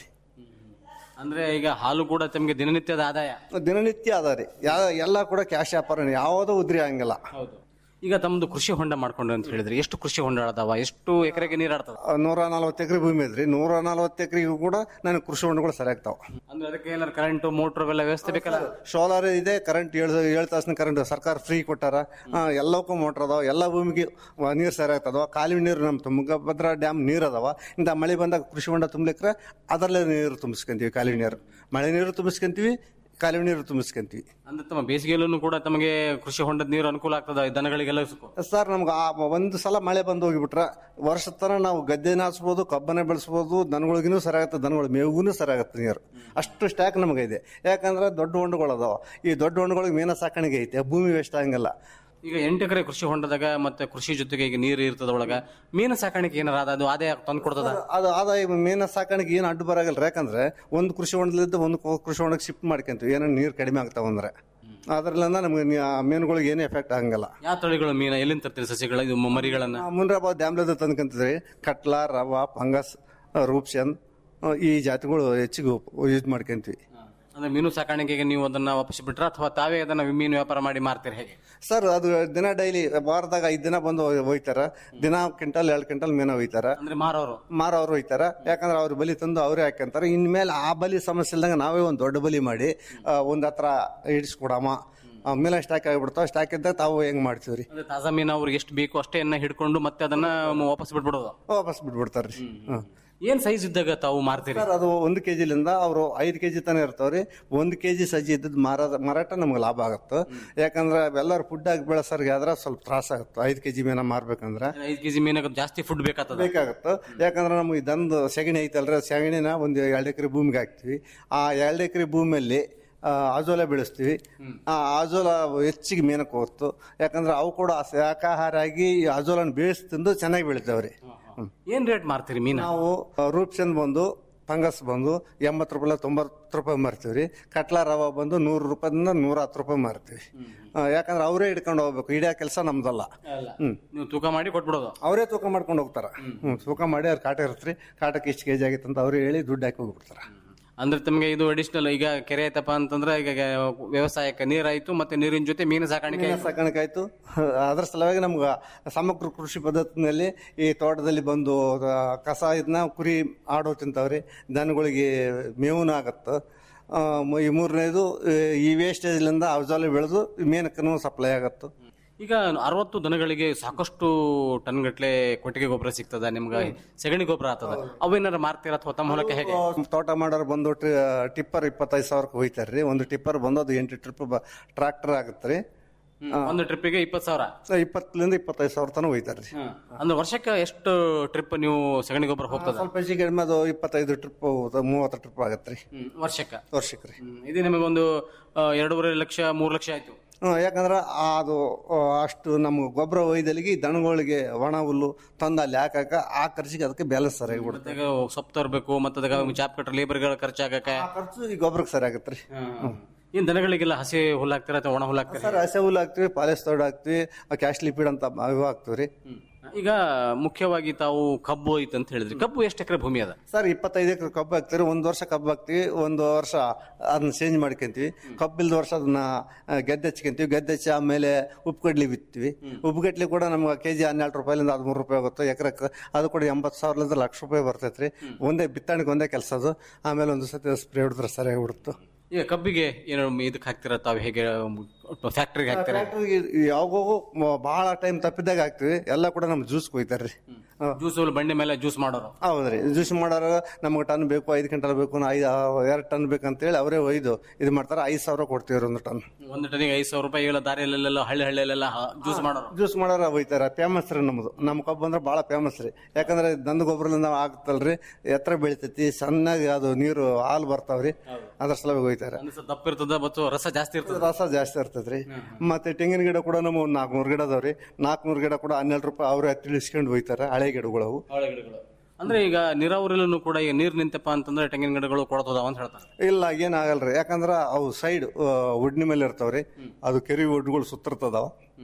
Speaker 9: ಅಂದ್ರೆ ಈಗ ಹಾಲು ಕೂಡ ತಮಗೆ ದಿನನಿತ್ಯದ ಆದಾಯ
Speaker 10: ದಿನನಿತ್ಯ ಅದ ರೀ ಯಾ ಎಲ್ಲ ಕೂಡ ಕ್ಯಾಶ್ ವ್ಯಾಪಾರ ಯಾವುದೋ ಉದ್ರಿ ಹಂಗಿಲ್ಲ
Speaker 9: ಹೌದು ಈಗ ತಮ್ಮದು ಕೃಷಿ ಹೊಂಡ ಮಾಡ್ಕೊಂಡ್ರಿ ಅಂತ ಹೇಳಿದ್ರಿ ಎಷ್ಟು ಕೃಷಿ ಹೊಂಡ ಅದಾವ ಎಷ್ಟು ಎಕರೆಗೆ ನೀರು ಆಡ್ತದ
Speaker 10: ಆ, ನೂರ ನಲ್ವತ್ತು ಎಕರೆ ಭೂಮಿ ಐತ್ರಿ ನೂರ ನಲ್ವತ್ತು ಎಕರೆಗೂ ಕೂಡ ನನಗೆ ಕೃಷಿ ಹೊಂಡಗಳು ಸರಿಯಾಗ್ತಾವ
Speaker 9: ಅಂದ್ರೆ ಅದಕ್ಕೆ ಏನಾರು ಕರೆಂಟ್ ಮೋಟರ್ ಅವೆಲ್ಲ ವ್ಯವಸ್ಥೆ ಬೇಕಲ್ಲ
Speaker 10: ಸೋಲಾರ್ ಇದೆ ಕರೆಂಟ್ ಏಳು ಏಳು ತಾಸಿನ ಕರೆಂಟ್ ಸರ್ಕಾರ ಫ್ರೀ ಕೊಟ್ಟಾರ ಆ, ಎಲ್ಲವಕ್ಕೂ ಮೋಟ್ರ್ ಅದಾವ ಎಲ್ಲ ಭೂಮಿಗೆ ನೀರು ಸರಿಯಾಗ್ತದವ ಕಾಲುವೆ ನೀರು ನಮ್ಮ ತುಂಗಭದ್ರಾ ಡ್ಯಾಮ್ ನೀರು ಅದಾವ ಇಂಥ ಮಳೆ ಬಂದಾಗ ಕೃಷಿ ಹೊಂಡ ತುಂಬಲಿಕ್ರೆ ಅದರಲ್ಲೇ ನೀರು ತುಂಬಿಸ್ಕೊಂತೀವಿ ಕಾಲುವೆ ನೀರು ಮಳೆ ನೀರು ತುಂಬಿಸ್ಕೊಂತೀವಿ ಕಾಲುವೆ ನೀರು ತುಂಬಿಸ್ಕೊಂತೀವಿ
Speaker 9: ಅಂದ್ರೆ ತಮ್ಮ ಬೇಸಿಗೆಯಲ್ಲೂ ಕೂಡ ತಮಗೆ ಕೃಷಿ ಹೊಂಡದ ನೀರು ಅನುಕೂಲ ಆಗ್ತದ ಈ ದನಗಳಿಗೆಲ್ಲ ಸುಖ.
Speaker 10: ಸರ್ ನಮ್ಗೆ ಆ ಒಂದು ಸಲ ಮಳೆ ಬಂದು ಹೋಗಿಬಿಟ್ರೆ ವರ್ಷದ ತನಕ ನಾವು ಗದ್ದೆ ನಾಸ್ಬೋದು ಕಬ್ಬನ ಬೆಳೆಸ್ಬೋದು ದನಗಳಿಗೂ ಸರಿಯಾಗತ್ತೆ ದನಗಳು ಮೇವಿಗೂ ಸರಿಯಾಗತ್ತೆ ನೀರು ಅಷ್ಟು ಸ್ಟ್ಯಾಕ್ ನಮಗೆ ಇದೆ ಯಾಕಂದ್ರೆ ದೊಡ್ಡ ಹೊಂಡಗಳು ಅದಾವ ಈ ದೊಡ್ಡ ಹೊಂಡಗಳಿಗೆ ಮೀನ ಸಾಕಾಣಿಕೆ ಐತೆ ಭೂಮಿ ವೇಸ್ಟ್ ಆಗಂಗಿಲ್ಲ
Speaker 9: ಈಗ ಎಂಟು ಎಕರೆ ಕೃಷಿ ಹೊಂಡದಾಗ ಮತ್ತೆ ಕೃಷಿ ಜೊತೆಗೆ ಈಗ ನೀರು ಇರ್ತದ ಒಳಗ ಮೀನು ಸಾಕಾಣಿಕೆ ಏನಾರ ಅದ ಅದು ಆದಾಯ ತಂದು ಕೊಡ್ತದ
Speaker 10: ಅದು ಆದಾಯ ಮೀನ ಸಾಕಾಣಿಕೆ ಏನು ಅಡ್ಡು ಬರಾಗಲ್ಲ ಯಾಕಂದ್ರೆ ಒಂದು ಕೃಷಿ ಹೊಂಡಲಿದ್ದು ಒಂದು ಕೊ- ಕೃಷಿ ಹೊಂಡಕ್ಕೆ ಶಿಫ್ಟ್ ಮಾಡ್ಕೊಂತೀವಿ ಏನೋ ನೀರು ಕಡಿಮೆ ಆಗ್ತಾವ ಅಂದ್ರೆ ಅದರಲ್ಲಿಂದ ನಮ್ಗೆ ನೀ- ಆ ಮೀನುಗಳಿಗೆ ಏನು ಎಫೆಕ್ಟ್ ಆಗಂಗಿಲ್ಲ
Speaker 9: ಯಾವ ತಳಿಗಳು ಮೀನ ಎಲ್ಲಿಂದ ತರ್ತೀರಿ ಸಸಿಗಳ ಇದು ಮ- ಮರಿಗಳನ್ನ
Speaker 10: ಮುನ್ರಾಬಾದ್ ಡ್ಯಾಮ್ಲದ ತಂದ್ಕೊಂತಿದ್ರಿ ಕಟ್ಲ ರವ ಫಂಗಸ್ ರೂಪ್ಸನ್ ಈ ಜಾತಿಗಳು ಹೆಚ್ಚಿಗೆ ಯೂಸ್ ಮಾಡ್ಕೊಂತೀವಿ
Speaker 9: ಅಂದ್ರೆ ಮೀನು ಸಾಕಾಣಿಕೆಗೆ ನೀವು ಅದನ್ನ ವಾಪಸ್ ಬಿಟ್ರ ಅಥವಾ ತಾವೇ ಅದನ್ನ ಮೀನು ವ್ಯಾಪಾರ ಮಾಡಿ ಮಾರ್ತೀರಿ ಹೇಗೆ
Speaker 10: ಸರ್ ಅದು ದಿನ ಡೈಲಿ ವಾರದಾಗ ಐದು ದಿನ ಬಂದು ಒಯ್ತಾರ ದಿನ ಕ್ವಿಂಟಲ್ ಎರಡು ಕ್ವಿಂಟಲ್ ಮೀನ ಒಯ್ತಾರ
Speaker 9: ಅಂದ್ರೆ ಮಾರೋರು
Speaker 10: ಮಾರೋರು ಒಯ್ತಾರ ಯಾಕಂದ್ರೆ ಅವ್ರ ಬಲಿ ತಂದು ಅವರೇ ಹಾಕ್ಯಂತಾರೆ ಇನ್ಮೇಲೆ ಆ ಬಲಿ ಸಮಸ್ಯೆ ಇಲ್ದಂಗೆ ನಾವೇ ಒಂದು ದೊಡ್ಡ ಬಲಿ ಮಾಡಿ ಆ, ಒಂದ್ ಹತ್ರ ಇಡಿಸ್ಕೊಡಮ್ಮ ಆಮೇಲೆ ಸ್ಟಾಕ್ ಆಗಿಬಿಡ್ತಾವ ಸ್ಟಾಕ್ ಇದ್ದಾಗ ತಾವು ಹೆಂಗ್ ಮಾಡ್ತೀವ್ರಿ
Speaker 9: ಅಂದ್ರೆ ತಾಜಾ ಮೀನು ಅವ್ರಿಗೆ ಎಷ್ಟು ಬೇಕು ಅಷ್ಟೇ ಎನ್ನ ಹಿಡ್ಕೊಂಡು ಮತ್ತೆ ಅದನ್ನ ಮ- ವಾಪಸ್ ಬಿಟ್ಬಿಡೋದು
Speaker 10: ವಾಪಸ್ ಬಿಟ್ಬಿಡ್ತಾರ್ರಿ ಹ್ಮ್
Speaker 9: ಏನ್ ಸೈಜ್ ಇದ್ದಾಗ ತಾವು ಮಾರ್ತೀರಿ
Speaker 10: ಸರ್ ಅದು ಒಂದು ಕೆ ಜಿಲಿಂದ ಅವರು ಐದು ಕೆ ಜಿ ತನಕ ಇರ್ತಾವ್ರಿ ಒಂದು ಕೆ ಜಿ ಸಜ್ಜಿ ಇದ್ದದ್ದು ಮಾರಾಟ ಮಾರಾಟ ನಮ್ಗೆ ಲಾಭ ಆಗುತ್ತೆ ಯಾಕಂದ್ರೆ ಎಲ್ಲರೂ ಫುಡ್ ಆಗಿ ಬೆಳೆಸೋರ್ಗೆ ಆದ್ರೆ ಸ್ವಲ್ಪ ತ್ರಾಸ ಆಗುತ್ತೆ ಐದು ಕೆ ಜಿ ಮೀನ ಮಾರ್ಬೇಕಂದ್ರೆ
Speaker 9: ಐದು ಕೆಜಿ ಮೀನಾಗ ಜಾಸ್ತಿ ಫುಡ್ ಬೇಕಾಗ್ತದ
Speaker 10: ಬೇಕಾಗುತ್ತೆ ಯಾಕಂದ್ರೆ ನಮಗೆ ದನದ ಸೆಗಣಿ ಐತಲ್ರಿ ಸೆಗಣಿನ ಒಂದು ಎರಡು ಎಕರೆ ಭೂಮಿಗೆ ಹಾಕ್ತಿವಿ ಆ ಎರಡು ಎಕರೆ ಭೂಮಿಯಲ್ಲಿ ಆ, ಆಜೋಲ ಬೆಳೆಸ್ತೀವಿ ಆ ಆಜೋಲ ಹೆಚ್ಚಿಗೆ ಮೀನಕ್ಕೆ ಹೋಗುತ್ತೆ ಯಾಕಂದ್ರೆ ಅವು ಕೂಡ ಶಾಕಾಹಾರ ಆಗಿ ಈ ಆಜೋಲನ ಬೇಯಿಸಿ ತಿಂದು ಚೆನ್ನಾಗಿ ಬೆಳಿತಾವ್ರಿ ಹ್ಮ್.
Speaker 9: ಏನ್ ರೇಟ್ ಮಾರ್ತೀರಿ ಮೀನ
Speaker 10: ನಾವು ರೂಪ್ಚಂದ್ ಬಂದು ಫಂಗಸ್ ಬಂದು ಎಂಬತ್ತು ರೂಪಾಯಿ ತೊಂಬತ್ತು ರೂಪಾಯಿ ಮಾರ್ತೀವಿ ರೀ ಕಟ್ಲಾ ರವ ಬಂದು ನೂರು ರೂಪಾಯಿಂದ ನೂರ ಹತ್ತು ರೂಪಾಯಿ ಮಾರ್ತೀವಿ ಆ, ಯಾಕಂದ್ರೆ ಅವರೇ ಹಿಡ್ಕೊಂಡು ಹೋಗ್ಬೇಕು ಇಡೀ ಕೆಲಸ ನಮ್ದಲ್ಲ ಹ್ಮ್
Speaker 9: ನೀವು ತೂಕ ಮಾಡಿ ಕೊಟ್ಬಿಡೋದು
Speaker 10: ಅವರೇ ತೂಕ ಮಾಡ್ಕೊಂಡು ಹೋಗ್ತಾರ ಹ್ಮ್ ತೂಕ ಮಾಡಿ ಅವ್ರ ಕಾಟ ಇರ್ತ್ರಿ ಕಾಟಕ್ಕೆ ಇಷ್ಟು ಕೆಜಿ ಆಗಿತ್ತು ಅಂತ ಅವ್ರು ಹೇಳಿ ದುಡ್ಡು ಹಾಕಿ ಹೋಗ್ಬಿಡ್ತಾರ
Speaker 9: ಅಂದ್ರೆ ತಮಗೆ ಇದು ಅಡಿಷನಲ್ ಈಗ ಕೆರೆ ಆಯ್ತಪ್ಪ ಅಂತಂದ್ರೆ ಈಗ ವ್ಯವಸಾಯಕ್ಕೆ ನೀರಾಯ್ತು ಮತ್ತೆ ನೀರಿನ ಜೊತೆ ಮೀನು ಸಾಕಾಣಿಕೆ
Speaker 10: ಮೀನು
Speaker 9: ಆಯ್ತು.
Speaker 10: ಸಾಕಾಣಿಕೆ ಆಯ್ತು ಅದ್ರ ಸಲುವಾಗಿ ನಮ್ಗೆ ಸಮಗ್ರ ಕೃಷಿ ಪದ್ಧತಿನಲ್ಲಿ ಈ ತೋಟದಲ್ಲಿ ಬಂದು ಆ, ಕಸ ಇದನ್ನ ಕುರಿ ಆಡೋ ತಿಂತಾವ್ರಿ ದನಗಳಿಗೆ ಮೇವನ ಆಗತ್ತೆ ಆ, ಮ- ಈ ಮೂರನೇದು ಈ ವೇಸ್ಟೇಜ್ಲಿಂದ ಅವಜಾಲಿ ಬೆಳೆದು ಮೇನಕ್ಕೂ ಸಪ್ಲೈ ಆಗತ್ತೆ
Speaker 9: ಈಗ ಅರವತ್ತು ದನಗಳಿಗೆ ಸಾಕಷ್ಟು ಟನ್ ಗಟ್ಲೆ ಕೊಟ್ಟಿಗೆ ಗೊಬ್ಬರ ಸಿಗ್ತದ ನಿಮ್ಗೆ ಸೆಗಣಿ ಗೊಬ್ಬರ ಆಗ್ತದ ಅವೇನಾರ ಮಾರ್ತೀರ ಅಥವಾ ತಮ್ಮ ಹೊಲಕ್ಕೆ ಹೇಗೆ
Speaker 10: ತೋಟ ಮಾಡೋರು ಬಂದು ಟಿ- ಟಿಪ್ಪರ್ ಇಪ್ಪತ್ತೈದು ಸಾವಿರಕ್ಕೆ ಹೋಯ್ತಾರ್ರಿ ಒಂದು ಟಿಪ್ಪರ್ ಬಂದು ಅದು ಎಂಟು ಟ್ರಿಪ್ ಟ್ರಾಕ್ಟರ್ ಆಗತ್ತೆ ರೀ
Speaker 9: ಒಂದು ಟ್ರಿಪ್ಪಿಗೆ ಇಪ್ಪತ್ತು ಸಾವಿರ
Speaker 10: ಇಪ್ಪತ್ತರಿಂದ ಇಪ್ಪತ್ತೈದು ಸಾವಿರ ತನಕ ಹೋಯ್ತಾರ್ರಿ
Speaker 9: ಅಂದ್ರೆ ವರ್ಷಕ್ಕೆ ಎಷ್ಟು ಟ್ರಿಪ್ ನೀವು ಸಗಣಿ ಗೊಬ್ಬರ ಹೋಗ್ತದ
Speaker 10: ಸ್ವಲ್ಪ ಹೆಚ್ಚಿಗೆ ಕಡಿಮೆ ಅದು ಇಪ್ಪತ್ತೈದು ಟ್ರಿಪ್ ಮೂವತ್ತು ಟ್ರಿಪ್ ಆಗತ್ತೆ ರೀ
Speaker 9: ವರ್ಷಕ್ಕೆ
Speaker 10: ವರ್ಷಕ್ಕೆ ರೀ
Speaker 9: ಇದು ನಿಮಗೊಂದು ಆ, ಎರಡೂವರೆ ಲಕ್ಷ ಮೂರು ಲಕ್ಷ ಆಯ್ತು
Speaker 10: ಹ್ಮ್, ಯಾಕಂದ್ರೆ ಅದು ಆ, ಅಷ್ಟು ನಮ್ಗೆ ಗೊಬ್ಬರ ಒಯ್ದಲಿಗೆ ಈ ದನಗಳಿಗೆ ಒಣ ಹುಲ್ಲು ತಂದು ಅಲ್ಲಿ ಹಾಕಾಕ ಆ ಖರ್ಚಿಗೆ ಅದಕ್ಕೆ ಬ್ಯಾಲೆನ್ಸ್ ಸರಿಯಾಗಿ ಬಿಡುತ್ತೆ
Speaker 9: ಮತ್ತೆ ಈಗ ಸೊಪ್ಪು ತರಬೇಕು ಮತ್ತೆ ಅದಕ್ಕೆ ಚಾಪ್ ಕಟ್ಟ ಲೇಬರ್ಗಳ ಖರ್ಚಾಗಕ್ಕೆ
Speaker 10: ಖರ್ಚು ಈ ಗೊಬ್ಬರಕ್ಕೆ ಸರಿ ಆಗತ್ತೆ ರೀ
Speaker 9: ಏನ್ ದನಗಳಿಗೆಲ್ಲ ಹಸಿ ಹುಲ್ಲು ಹಾಕ್ತೀರ ಅಥವಾ ಒಣ ಹುಲ್ಲು ಹಾಕ್ತೀರ
Speaker 10: ಸರ್ ಹಸೆ ಹುಲ್ಲು ಹಾಕ್ತಿವಿ ಪಾಲಿಸ್ ತೋಡ್ ಹಾಕ್ತಿವಿ ಕ್ಯಾಶ್ ಲಿಪಿಡ್ ಅಂತ ಇವು ಹಾಕ್ತಿವಿ ರೀ
Speaker 9: ಈಗ ಮುಖ್ಯವಾಗಿ ತಾವು ಕಬ್ಬು ಐತೆ ಅಂತ ಹೇಳಿದ್ರಿ ಕಬ್ಬು ಎಷ್ಟು ಎಕರೆ ಭೂಮಿ ಅದ
Speaker 10: ಸರ್ ಇಪ್ಪತ್ತೈದು ಎಕರೆ ಕಬ್ಬು ಹಾಕ್ತಿವಿ ಒಂದು ವರ್ಷ ಕಬ್ಬು ಹಾಕ್ತಿವಿ ಒಂದು ವರ್ಷ ಅದನ್ನ ಚೇಂಜ್ ಮಾಡ್ಕೊಂತೀವಿ ಕಬ್ಬಿಲ್ದ ವರ್ಷ ಅದನ್ನ ಆ, ಗೆದ್ದೆ ಹಚ್ಕೊಂತೀವಿ ಗೆದ್ದೆ ಹಚ್ಚಿ ಆಮೇಲೆ ಉಪ್ಪುಗಡ್ಲಿ ಬಿತ್ತೀವಿ ಉಪ್ಪುಗಡ್ಲಿ ಕೂಡ ನಮ್ಗೆ ಕೆ ಜಿ ಹನ್ನೆರಡು ರೂಪಾಯಿಲಿಂದ ಹದಿಮೂರು ರೂಪಾಯಿ ಆಗುತ್ತೆ ಎಕರೆಕ್ಕೆ ಅದು ಕೂಡ ಎಂಬತ್ತು ಸಾವಿರದಿಂದ ಲಕ್ಷ ರೂಪಾಯಿ ಬರ್ತೈತೆ ರೀ ಒಂದೇ ಬಿತ್ತಣಿಗೆ ಒಂದೇ ಕೆಲಸ ಅದು ಆಮೇಲೆ ಒಂದು ಸತಿ ಸ್ಪ್ರೇ ಹೊಡೆದ್ರೆ ಸರಿಯಾಗಿ ಬಿಡುತ್ತೆ
Speaker 9: ಈಗ ಕಬ್ಬಿಗೆ ಏನು ಇದಕ್ಕೆ ಹಾಕ್ತೀರ ತಾವು ಹೇಗೆ ಫ್ಯಾಕ್ಟ್ರಿಗೆ ಹಾಕ್ತಾರೆ
Speaker 10: ಫ್ಯಾಕ್ಟ್ರಿಗೆ ಯಾವಾಗೂ ಬಹಳ ಟೈಮ್ ತಪ್ಪಿದಾಗ ಹಾಕ್ತಿವಿ ಎಲ್ಲ ಕೂಡ ನಮ್ ಜ್ಯೂಸ್ ಕೊಯ್ತಾರ್ರಿ
Speaker 9: ಜ್ಯೂಸ್ ಬಂಡಿ ಮೇಲೆ ಜ್ಯೂಸ್ ಮಾಡೋರು
Speaker 10: ಹೌದ್ರಿ ಜ್ಯೂಸ್ ಮಾಡೋರು ನಮ್ಗೆ ಟನ್ ಬೇಕು ಐದು ಕ್ವಿಂಟಲ್ ಬೇಕು ಐದು ಎರಡು ಟನ್ ಬೇಕಂತೇಳಿ ಅವರೇ ಒಯ್ದು ಇದು ಮಾಡ್ತಾರೆ ಐದು ಸಾವಿರ ಕೊಡ್ತೀವಿ ಒಂದು ಟನ್
Speaker 9: ಒಂದು ಟನಿಗೆ ಐದು ಸಾವಿರ ರೂಪಾಯಿ ಇಲ್ಲ ದಾರಿಯಲ್ಲೆಲ್ಲ ಹಳ್ಳಿ ಹಳ್ಳಿಯಲ್ಲೆಲ್ಲ ಜ್ಯೂಸ್ ಮಾಡೋರು
Speaker 10: ಜ್ಯೂಸ್ ಮಾಡೋರು ಒಯ್ತಾರೆ ಫೇಮಸ್ ರೀ ನಮ್ದು ನಮ್ಮ ಕಬ್ಬು ಅಂದ್ರೆ ಭಾಳ ಫೇಮಸ್ ರೀ ಯಾಕಂದ್ರೆ ದಂದ ಗೊಬ್ಬರದಿಂದ ಆಗ್ತಲ್ರಿ ಎತ್ತರ ಬೆಳಿತೈತಿ ಸಣ್ಣಗೆ ಅದು ನೀರು ಹಾಲು ಬರ್ತಾವ್ರಿ ಅದ್ರ ಸಲುವಾಗಿ ಒಯ್ತಾರೆ
Speaker 9: ಅಂದ್ರೆ ಸ್ವಲ್ಪ ದಪ್ಪ ಇರ್ತದ ಮತ್ತು ರಸ ಜಾಸ್ತಿ ಇರ್ತದೆ
Speaker 10: ರಸ ಜಾಸ್ತಿ ಇರ್ತೈತ್ರಿ ಮತ್ತೆ ತೆಂಗಿನ ಗಿಡ ಕೂಡ ನಮ್ಮ ಒಂದು ನಾಲ್ಕುನೂರು ಗಿಡ ಅದಾವ್ರಿ ನಾಲ್ಕುನೂರು ಗಿಡ ಕೂಡ ಹನ್ನೆರಡು ರೂಪಾಯಿ ಅವ್ರೆ ತಿಳಿಸ್ಕೊಂಡು ಹೋಯ್ತಾರೆ ಹಳೆ ಗಿಡಗಳು ಅವು
Speaker 9: ಬಾಳೆ ಗಿಡಗಳು ಅಂದ್ರೆ ಈಗ ನೀರಾವರಿಲೂ ಕೂಡ ಈಗ ನೀರ್ ನಿಂತಪ್ಪ ಅಂತಂದ್ರೆ ತೆಂಗಿನ ಗಿಡಗಳು ಕೊಡ್ತದಾವ ಅಂತ ಹೇಳ್ತಾರೆ
Speaker 10: ಇಲ್ಲ ಏನಾಗಲ್ರಿ ಯಾಕಂದ್ರ ಅವು ಸೈಡ್ ಉಡ್ನಿ ಮೇಲೆ ಇರ್ತಾವ್ರಿ ಅದು ಕೆರಿ ಒಡ್ಗಳು ಸುತ್ತಿರ್ತದಾವ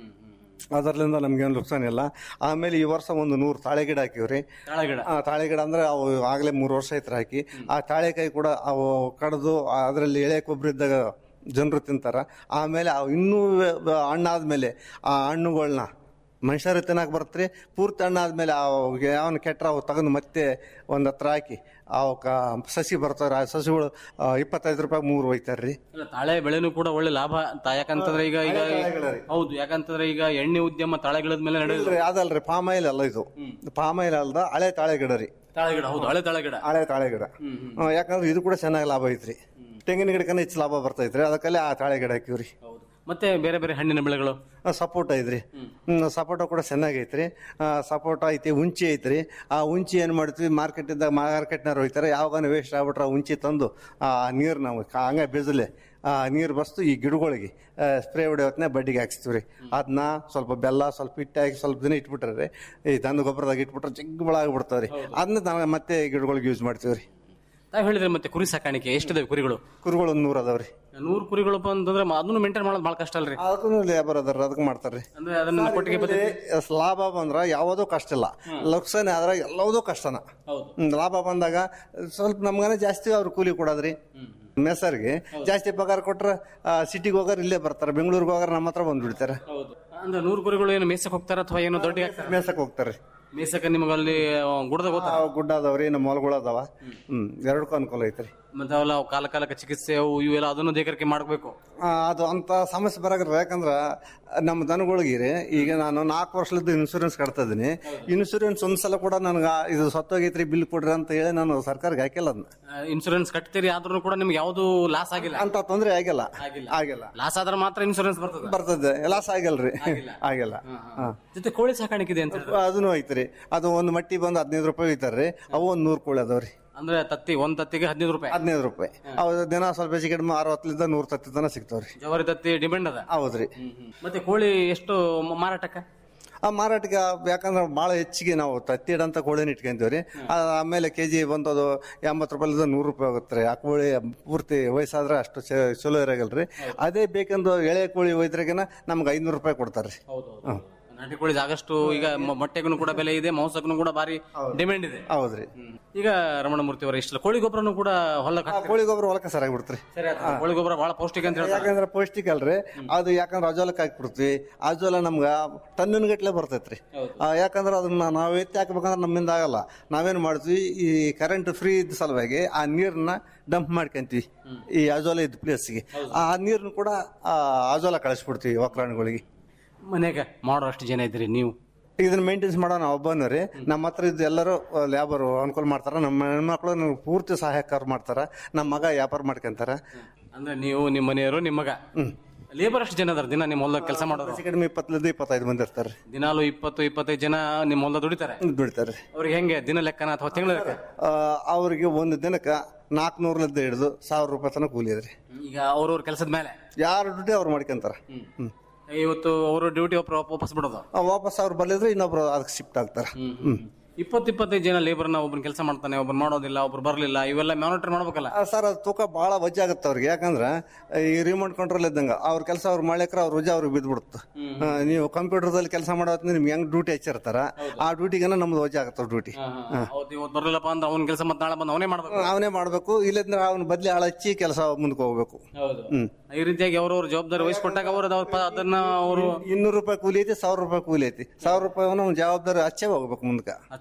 Speaker 10: ಅದರ್ಲಿಂದ ನಮ್ಗೇನು ನುಕ್ಸಾನ ಇಲ್ಲ ಆಮೇಲೆ ಈ ವರ್ಷ ಒಂದು ನೂರು ತಾಳೆ ಗಿಡ ಹಾಕಿವ್ರಿ
Speaker 9: ತಾಳೆ ಗಿಡ
Speaker 10: ಆ ತಾಳೆ ಗಿಡ ಅಂದ್ರೆ ಅವು ಆಗ್ಲೇ ಮೂರು ವರ್ಷ ಐತ್ರ ಹಾಕಿ ಆ ತಾಳೆಕಾಯಿ ಕೂಡ ಅವು ಕಡ್ದು ಅದರಲ್ಲಿ ಎಳೆ ಕೊಬ್ಬರಿ ಇದ್ದಾಗ ಜನರು ತಿಂತಾರ ಆಮೇಲೆ ಅವು ಇನ್ನೂ ಹಣ್ಣಾದ್ಮೇಲೆ ಆ ಹಣ್ಣುಗಳನ್ನ ಮನುಷ್ಯರು ತಿನ್ನಕ್ ಬರ್ತ್ರಿ ಪೂರ್ತಿ ಹಣ್ಣಾದ್ಮೇಲೆ ಅವು ಯಾವನ್ ಕೆಟ್ರ ಅವು ತೆಗೆದು ಮತ್ತೆ ಒಂದ್ ಹತ್ರ ಹಾಕಿ ಅವಕ್ಕ ಸಸಿ ಬರ್ತಾವ್ರಿ ಆ ಸಸಿಗಳು ಆ, ಇಪ್ಪತ್ತೈದು ರೂಪಾಯಿ ಮೂರು ಒಯ್ತಾರ್ರಿ
Speaker 9: ಇಲ್ಲ, ತಾಳೆ ಬೆಳೆನೂ ಕೂಡ ಒಳ್ಳೆ ಲಾಭ ತಾ- ಯಾಕಂತಂದ್ರೆ ಈಗ ಈಗ ಹೌದು ಯಾಕಂತಂದ್ರೆ ಈಗ ಎಣ್ಣೆ ಉದ್ಯಮ ತಾಳೆ ಗಿಡದ ಮೇಲೆ ನಡೆಯುದು
Speaker 10: ಇಲ್ರಿ ಅದಲ್ರಿ ಪಾಮ್ ಆಯಿಲ್ ಅಲ್ಲ ಇದು ಪಾಮ್ ಆಯಿಲ್ ಅಲ್ದ ಹಳೆ ತಾಳೆ ಗಿಡ ರೀ
Speaker 9: ತಾಳೆ ಗಿಡ ಹೌದು ಹಳೆ ತಾಳೆ ಗಿಡ
Speaker 10: ಹಳೆ ತಾಳೆ ಗಿಡ ಹ್ಮ್, ಯಾಕಂದ್ರೆ ಇದು ಕೂಡ ಚೆನ್ನಾಗಿ ಲಾಭ ಐತ್ರಿ ತೆಂಗಿನ ಗಿಡಕ್ಕನ ಹೆಚ್ಚು ಲಾಭ ಬರ್ತೈತ್ರಿ ಅದಕ್ಕಲ್ಲೇ ಆ ತಾಳೆ ಗಿಡ ಹಾಕಿವ್ರಿ
Speaker 9: ಹೌದು ಮತ್ತೆ ಬೇರೆ ಬೇರೆ ಹಣ್ಣಿನ ಬೆಳೆಗಳು
Speaker 10: ಆ, ಸಪೋಟ ಐತ್ರಿ ಹ್ಮ್, ಸಪೋಟ ಕೂಡ ಚೆನ್ನಾಗೈತ್ರಿ ಆ, ಸಪೋಟ ಐತಿ ಉಂಚಿ ಐತ್ರಿ ಆ ಉಂಚಿ ಏನ್ ಮಾಡ್ತೀವಿ ಮಾರ್ಕೆಟ್ ಇದ್ದಾಗ ಮಾರ್ಕೆಟ್ನಾರು ಹೋಯ್ತಾರೆ ಯಾವಾಗ ವೇಸ್ಟ್ ಆಗ್ಬಿಟ್ರೆ ಆ ಉಂಚಿ ತಂದು ಆ ನೀರು ನಾವು ಹಂಗೆ ಬೆಜಲೆ ಆ ನೀರು ಬಸ್ತು ಈ ಗಿಡಗಳಿಗೆ ಸ್ಪ್ರೇ ಹೊಡೆ ಹೊತ್ತಿನ ಬಡ್ಡಿಗೆ ಹಾಕ್ಸ್ತೀವಿ ರೀ ಅದನ್ನ ಸ್ವಲ್ಪ ಬೆಲ್ಲ ಸ್ವಲ್ಪ ಹಿಟ್ಟು ಹಾಕಿ ಸ್ವಲ್ಪ ದಿನ ಇಟ್ಬಿಟ್ರೆ ರೀ ಈ ದನ ಗೊಬ್ಬರದಾಗ ಇಟ್ಬಿಟ್ರೆ ಜಗ್ ಬಳ ಆಗ್ಬಿಡ್ತಾವ್ರಿ ಅದನ್ನ ನಾವು ಮತ್ತೆ ಗಿಡಗಳಿಗೆ ಯೂಸ್ ಮಾಡ್ತೀವಿ ರೀ
Speaker 9: ತಾವು ಹೇಳಿದ್ರೆ ಮತ್ತೆ ಕುರಿ ಸಾಕಾಣಿಕೆ ಎಷ್ಟಿದಾವೆ ಕುರಿಗಳು
Speaker 10: ಕುರಿಗಳು ಒಂದು ನೂರು ಅದಾವ್ರಿ
Speaker 9: ನೂರು ಕುರಿಗಳಪ್ಪ ಅಂತಂದ್ರೆ ಅದನ್ನು ಮೇಂಟೈನ್ ಮಾಡೋದು ಬಹಳ ಕಷ್ಟ ಅಲ್ರಿ
Speaker 10: ಅದಕ್ಕೂ ಲೇಬರ್ ಅದಾರ ಅದಕ್ಕೆ ಮಾಡ್ತಾರ್ರಿ
Speaker 9: ಅಂದ್ರೆ ಅದನ್ನ ಕೊಟ್ಟಿಗೆ ಪದ್ಧತಿ
Speaker 10: ಎಸ್ ಲಾಭ ಬಂದ್ರ ಯಾವುದೂ ಕಷ್ಟ ಇಲ್ಲ ಲಕ್ಷಣ ಆದ್ರ ಎಲ್ಲವುದೂ ಕಷ್ಟನ
Speaker 9: ಹೌದು.
Speaker 10: ಹ್ಮ್, ಲಾಭ ಬಂದಾಗ ಸ್ವಲ್ಪ ನಮ್ಗನ ಜಾಸ್ತಿ ಅವ್ರು ಕೂಲಿ ಕೊಡೋದ್ರಿ ಮೆಸರ್ಗೆ ಜಾಸ್ತಿ ಪಗಾರ ಕೊಟ್ರ ಸಿಟಿಗೆ ಹೋಗಾರ ಇಲ್ಲೇ ಬರ್ತಾರ ಬೆಂಗಳೂರಿಗೆ ಹೋಗಾರ ನಮ್ಮ ಹತ್ರ ಬಂದ್ಬಿಡ್ತಾರೆ
Speaker 9: ಹೌದು ಅಂದ್ರೆ ನೂರು ಕುರಿಗಳು ಏನು ಮೇಸಕ್ ಹೋಗ್ತಾರ ಅಥವಾ ಏನು ದೊಡ್ಡ
Speaker 10: ಮೇಸಕ್ ಹೋಗ್ತಾರೆ
Speaker 9: ಮೇಸಕ್ಕೆ ನಿಮಗೆ ಅಲ್ಲಿ ಗುಡದ ಗೊತ್ತಾ
Speaker 10: ಆ ಗುಡ್ಡ ಅದಾವ್ರಿ ನಮ್ಮ ಹೊಲಗಳು ಅದಾವ ಹ್ಮ್ ಎರಡಕ್ಕೂ ಅನುಕೂಲ ಐತ್ರಿ
Speaker 9: ಮತ್ತೆ ಅವೆಲ್ಲ ಅವು ಕಾಲ ಕಾಲಕ್ಕೆ ಚಿಕಿತ್ಸೆ ಅವು ಇವೆಲ್ಲ ಅದನ್ನು ದೇಕರಿಕೆ ಮಾಡ್ಬೇಕು
Speaker 10: ಆ, ಅದು ಅಂತ ಸಮಸ್ಯೆ ಬರಾಗ್ರ ಯಾಕಂದ್ರ ನಮ್ಮ ದನಗಳಿಗೆ ಈಗ ನಾನು ನಾಲ್ಕು ವರ್ಷದ ಇನ್ಶೂರೆನ್ಸ್ ಕಟ್ತಾ ಇದೀನಿ ಇನ್ಶೂರೆನ್ಸ್ ಒಂದ್ಸಲ ಕೂಡ ನನಗೆ ಇದು ಸತ್ತೋಗೈತ್ರಿ ಬಿಲ್ ಕೊಡ್ರಿ ಅಂತ ಹೇಳಿ ನಾನು ಸರ್ಕಾರಕ್ಕೆ ಹಾಕಿಲ್ಲ ಅದನ್ನ
Speaker 9: ಇನ್ಶೂರೆನ್ಸ್ ಕಟ್ತೀರಿ ಆದ್ರೂ ಕೂಡ ನಿಮ್ಗೆ ಯಾವ್ದು ಲಾಸ್ ಆಗಿಲ್ಲ
Speaker 10: ಅಂತ ತೊಂದ್ರೆ ಆಗಿಲ್ಲ
Speaker 9: ಆಗಿಲ್ಲ.
Speaker 10: ಆಗಿಲ್ಲ
Speaker 9: ಲಾಸ್ ಆದ್ರೆ ಮಾತ್ರ ಇನ್ಶೂರೆನ್ಸ್ ಬರ್ತದೆ
Speaker 10: ಬರ್ತದೆ ಲಾಸ್ ಆಗಿಲ್ರಿ ಆಗಿಲ್ಲ ಹಾ.
Speaker 9: ಜೊತೆ ಕೋಳಿ ಸಾಕಾಣಿಕೆ ಇದೆ ಅಂತ ಹೇಳಿದ್ರು.
Speaker 10: ಅದನ್ನು ಐತ್ರಿ ಅದು ಒಂದು ಮಟ್ಟಿ ಬಂದು ಹದಿನೈದು ರೂಪಾಯಿ ಐತಾರ್ರಿ ಅವು ಒಂದ್ ನೂರು ಕೋಳಿ ಅದಾವ್ರಿ
Speaker 9: ಅಂದ್ರೆ ತತ್ತಿ ಒಂದ್ ತತ್ತಿಗೆ ಹದಿನೈದು ರೂಪಾಯಿ
Speaker 10: ಹದಿನೈದು ರೂಪಾಯಿ ಅವು ದಿನ ಸ್ವಲ್ಪ ಹೆಚ್ಚು ಕಡಿಮೆ ಅರವತ್ತಲಿಂದ ನೂರು ತತ್ತಿ ತನ ಸಿಗ್ತಾವ್ರಿ
Speaker 9: ಜವಾರಿ ತತ್ತಿ ಡಿಪೆಂಡ್ ಅದ
Speaker 10: ಹೌದ್ರಿ
Speaker 9: ಮತ್ತೆ ಕೋಳಿ ಎಷ್ಟು ಮ- ಮಾರಾಟಕ್ಕೆ
Speaker 10: ಆ ಮಾರಾಟಕ್ಕೆ ಯಾಕಂದ್ರೆ ಭಾಳ ಹೆಚ್ಚಿಗೆ ನಾವು ತತ್ತಿ ಇಡಂತ ಕೋಳಿನ ಇಟ್ಕೊಂತೀವ್ರಿ ಆ- ಆಮೇಲೆ ಕೆ ಜಿ ಬಂದದು ಎಂಬತ್ತು ರೂಪಾಯಿಲಿಂದ ನೂರು ರೂಪಾಯಿ ಆಗುತ್ತೆ ರೀ ಆ ಕೋಳಿ ಪೂರ್ತಿ ವಯಸ್ಸಾದ್ರೆ ಅಷ್ಟು ಚ- ಚಲೋ ಇರಾಗಲ್ರಿ ಅದೇ ಬೇಕಂದು ಎಳೆ ಕೋಳಿ ಒಯ್ದ್ರಾಗನ ನಮ್ಗೆ ಐನೂರು ರೂಪಾಯಿ ಕೊಡ್ತಾರ್ರಿ
Speaker 9: ಹೌದು ನಾಟಿ ಕೋಳಿ ಆಗಷ್ಟು ಈಗ ಮ- ಮೊಟ್ಟೆಗೂ ಕೂಡ ಬೆಲೆ ಇದೆ ಮಾಂಸಕ್ಕೂ ಕೂಡ ಭಾರಿ ಡಿಮ್ಯಾಂಡ್ ಇದೆ
Speaker 10: ಹೌದ್ರಿ
Speaker 9: ಈಗ ರಮಣಮೂರ್ತಿ ಅವರ ಇಷ್ಟ ಕೋಳಿ ಗೊಬ್ಬರನು ಕೂಡ ಹೊಲಕ್ಕೆ
Speaker 10: ಆ
Speaker 9: ಹಾಕ್ತೀರಿ?
Speaker 10: ಕೋಳಿ ಗೊಬ್ಬರ ಹೊಲಕ್ಕೆ ಸರಿಯಾಗಿ ಬಿಡ್ತ್ರಿ
Speaker 9: ಸರಿ ಆಯ್ತು. ಕೋಳಿ ಗೊಬ್ಬರ ಬಹಳ ಪೌಷ್ಟಿಕ ಅಂತ ಹೇಳ್ತಾರೆ
Speaker 10: ಯಾಕಂದ್ರೆ ಪೌಷ್ಟಿಕ ಅಲ್ರಿ ಅದು ಯಾಕಂದ್ರೆ ಅಜೋಲಕ್ಕೆ ಹಾಕ್ಬಿಡ್ತೀವಿ ಅಜೋಲ ನಮ್ಗ ಟನ್ನಿನ ಗಟ್ಲೆ ಬರ್ತೈತ್ರಿ ಆ, ಯಾಕಂದ್ರೆ ಅದನ್ನ ನಾವು ಎತ್ತಿ ಹಾಕ್ಬೇಕಂದ್ರೆ ನಮ್ಮಿಂದ ಆಗಲ್ಲ ನಾವೇನ್ ಮಾಡ್ತೀವಿ ಈ ಕರೆಂಟ್ ಫ್ರೀ ಇದ್ದ ಸಲುವಾಗಿ ಆ ನೀರನ್ನ ಡಂಪ್ ಮಾಡ್ಕೊಂತೀವಿ ಈ ಅಜೋಲ ಇದ್ದ ಪ್ಲೇಸ್ಗೆ ಆ ನೀರನ್ನು ಕೂಡ ಆ ಅಜೋಲ ಕಳಿಸ್ಬಿಡ್ತೀವಿ ಒಕ್ರಾಣಿಗಳಿಗೆ
Speaker 9: ಮನೆಗೆ ಮಾಡೋ ಅಷ್ಟು ಜನ ಇದ್ರಿ ನೀವು
Speaker 10: ಇದನ್ನ ಮೇಂಟೆನ್ಸ್ ಮಾಡೋ ನಾವು ಒಬ್ಬನು ರೀ ನಮ್ಮ ಹತ್ರ ಇದ್ದು ಎಲ್ಲರೂ ಲೇಬರ್ ಅನುಕೂಲ ಮಾಡ್ತಾರ ನಮ್ಮ ಹೆಣ್ಮಕ್ಳು ನನಗೆ ಪೂರ್ತಿ ಸಹಾಯಕಾರ ಮಾಡ್ತಾರ ನಮ್ಮ ಮಗ ವ್ಯಾಪಾರ ಮಾಡ್ಕೊಂತಾರ
Speaker 9: ಅಂದ್ರೆ ನೀವು ನಿಮ್ಮ ಮನೆಯವರು ನಿಮ್ಮ ಮಗ ಲೇಬರ್ ಅಷ್ಟು ಜನ ಅದಾರ ದಿನ ನಿಮ್ಮ ಹೊಲದಾಗ ಕೆಲಸ ಮಾಡೋರು
Speaker 10: ಹೆಚ್ಚು ಕಡಿಮೆ ಇಪ್ಪತ್ತರಿಂದ ಇಪ್ಪತ್ತೈದು ಮಂದಿ ಇರ್ತಾರೆ
Speaker 9: ದಿನಾಲು ಇಪ್ಪತ್ತು ಇಪ್ಪತ್ತೈದು ಜನ ನಿಮ್ಮ ಹೊಲದಾಗ ದುಡಿತಾರೆ
Speaker 10: ಬಿಡ್ತಾರೆ
Speaker 9: ಅವ್ರಿಗೆ ಹೆಂಗೆ ದಿನ ಲೆಕ್ಕನ ಅಥವಾ ತಿಂಗಳ ಲೆಕ್ಕ
Speaker 10: ಆ, ಅವ್ರಿಗೆ ಒಂದು ದಿನಕ್ಕೆ ನಾಲ್ಕುನೂರಲಿದ್ದ ಹಿಡಿದು ಸಾವಿರ ರೂಪಾಯಿ ತನಕ ಕೂಲಿ ಅದ್ರಿ
Speaker 9: ಈಗ ಅವ್ರವ್ರ ಕೆಲಸದ ಮೇಲೆ
Speaker 10: ಯಾರು ಡ್ಯೂಟಿ ಅವ್ರು ಮಾಡ್ಕೊಂತಾರ ಹ್ಮ್.
Speaker 9: ಇವತ್ತು ಅವರು ಡ್ಯೂಟಿ ವಾಪಸ್ ಬಿಡೋದು
Speaker 10: ಆ, ವಾಪಸ್ ಅವ್ರು ಬರ್ಲಿದ್ರೆ ಇನ್ನೊಬ್ರು ಅದಕ್ಕೆ ಶಿಫ್ಟ್ ಆಗ್ತಾರ ಹ್ಮ್
Speaker 9: ಇಪ್ಪತ್ತು ಇಪ್ಪತ್ತೈದು ಜನ ಲೇಬರ್ನ ಒಬ್ಬನ ಕೆಲಸ ಮಾಡ್ತಾನೆ ಒಬ್ಬರು ಮಾಡೋದಿಲ್ಲ ಒಬ್ರು ಬರಲಿಲ್ಲ ಇವೆಲ್ಲ ಮಾನಿಟರ್ ಮಾಡ್ಬೇಕಲ್ಲ
Speaker 10: ಆ, ಸರ್ ಅದು ತೂಕ ಭಾಳ ವಜ್ಜೆ ಆಗುತ್ತೆ ಅವ್ರಿಗೆ ಯಾಕಂದ್ರೆ ಈ ರಿಮೋಟ್ ಕಂಟ್ರೋಲ್ ಇದ್ದಂಗ ಅವ್ರ ಕೆಲಸ ಅವ್ರು ಮಾಡ್ಲಿಕ್ರ ಅವ್ರ ವಜೆ ಅವ್ರಿಗೆ ಬಿದ್ಬಿಡುತ್ತೆ ಆ, ನೀವು ಕಂಪ್ಯೂಟರ್ದಲ್ಲಿ ಕೆಲಸ ಮಾಡೋದ್ ನಿಮ್ಗೆ ಹೆಂಗ್ ಡ್ಯೂಟಿ ಹಚ್ಚಿರ್ತಾರ ಆ ಡ್ಯೂಟಿಗೆನ ನಮ್ದು ವಜೆ ಆಗತ್ತೆ ಡ್ಯೂಟಿ
Speaker 9: ಹೌದು ಇವತ್ತು ಬರಲಿಲ್ಲಪ್ಪ ಅಂದ್ರೆ ಅವ್ನ ಕೆಲಸ ಮತ್ತೆ ನಾಳೆ ಬಂದು ಅವನೇ ಮಾಡ್ಬೇಕು
Speaker 10: ಅವನೇ ಮಾಡ್ಬೇಕು ಇಲ್ಲಂದ್ರೆ ಅವ್ನ ಬದ್ಲಿ ಆಳ ಹಚ್ಚಿ ಕೆಲಸ ಮುಂದಕ್ಕೆ ಹೋಗ್ಬೇಕು
Speaker 9: ಹೌದು
Speaker 10: ಹ್ಮ್
Speaker 9: ಈ ರೀತಿಯಾಗಿ ಅವ್ರವ್ರ ಜವಾಬ್ದಾರಿ ವಹಿಸ್ಕೊಟ್ಟಾಗ ಅವರು ಅದನ್ನ ಅವರು
Speaker 10: ಇನ್ನೂರು ರೂಪಾಯಿ ಕೂಲಿ ಐತಿ ಸಾವಿರ ರೂಪಾಯಿ ಕೂಲಿ ಐತಿ ಸಾವಿರ ರೂಪಾಯಿ ಅವ್ನ ಜವಾಬ್ದಾರಿ ಹಚ್ಚೇ ಹೋಗ್ಬೇಕು ಮುಂದಕ್ಕೆ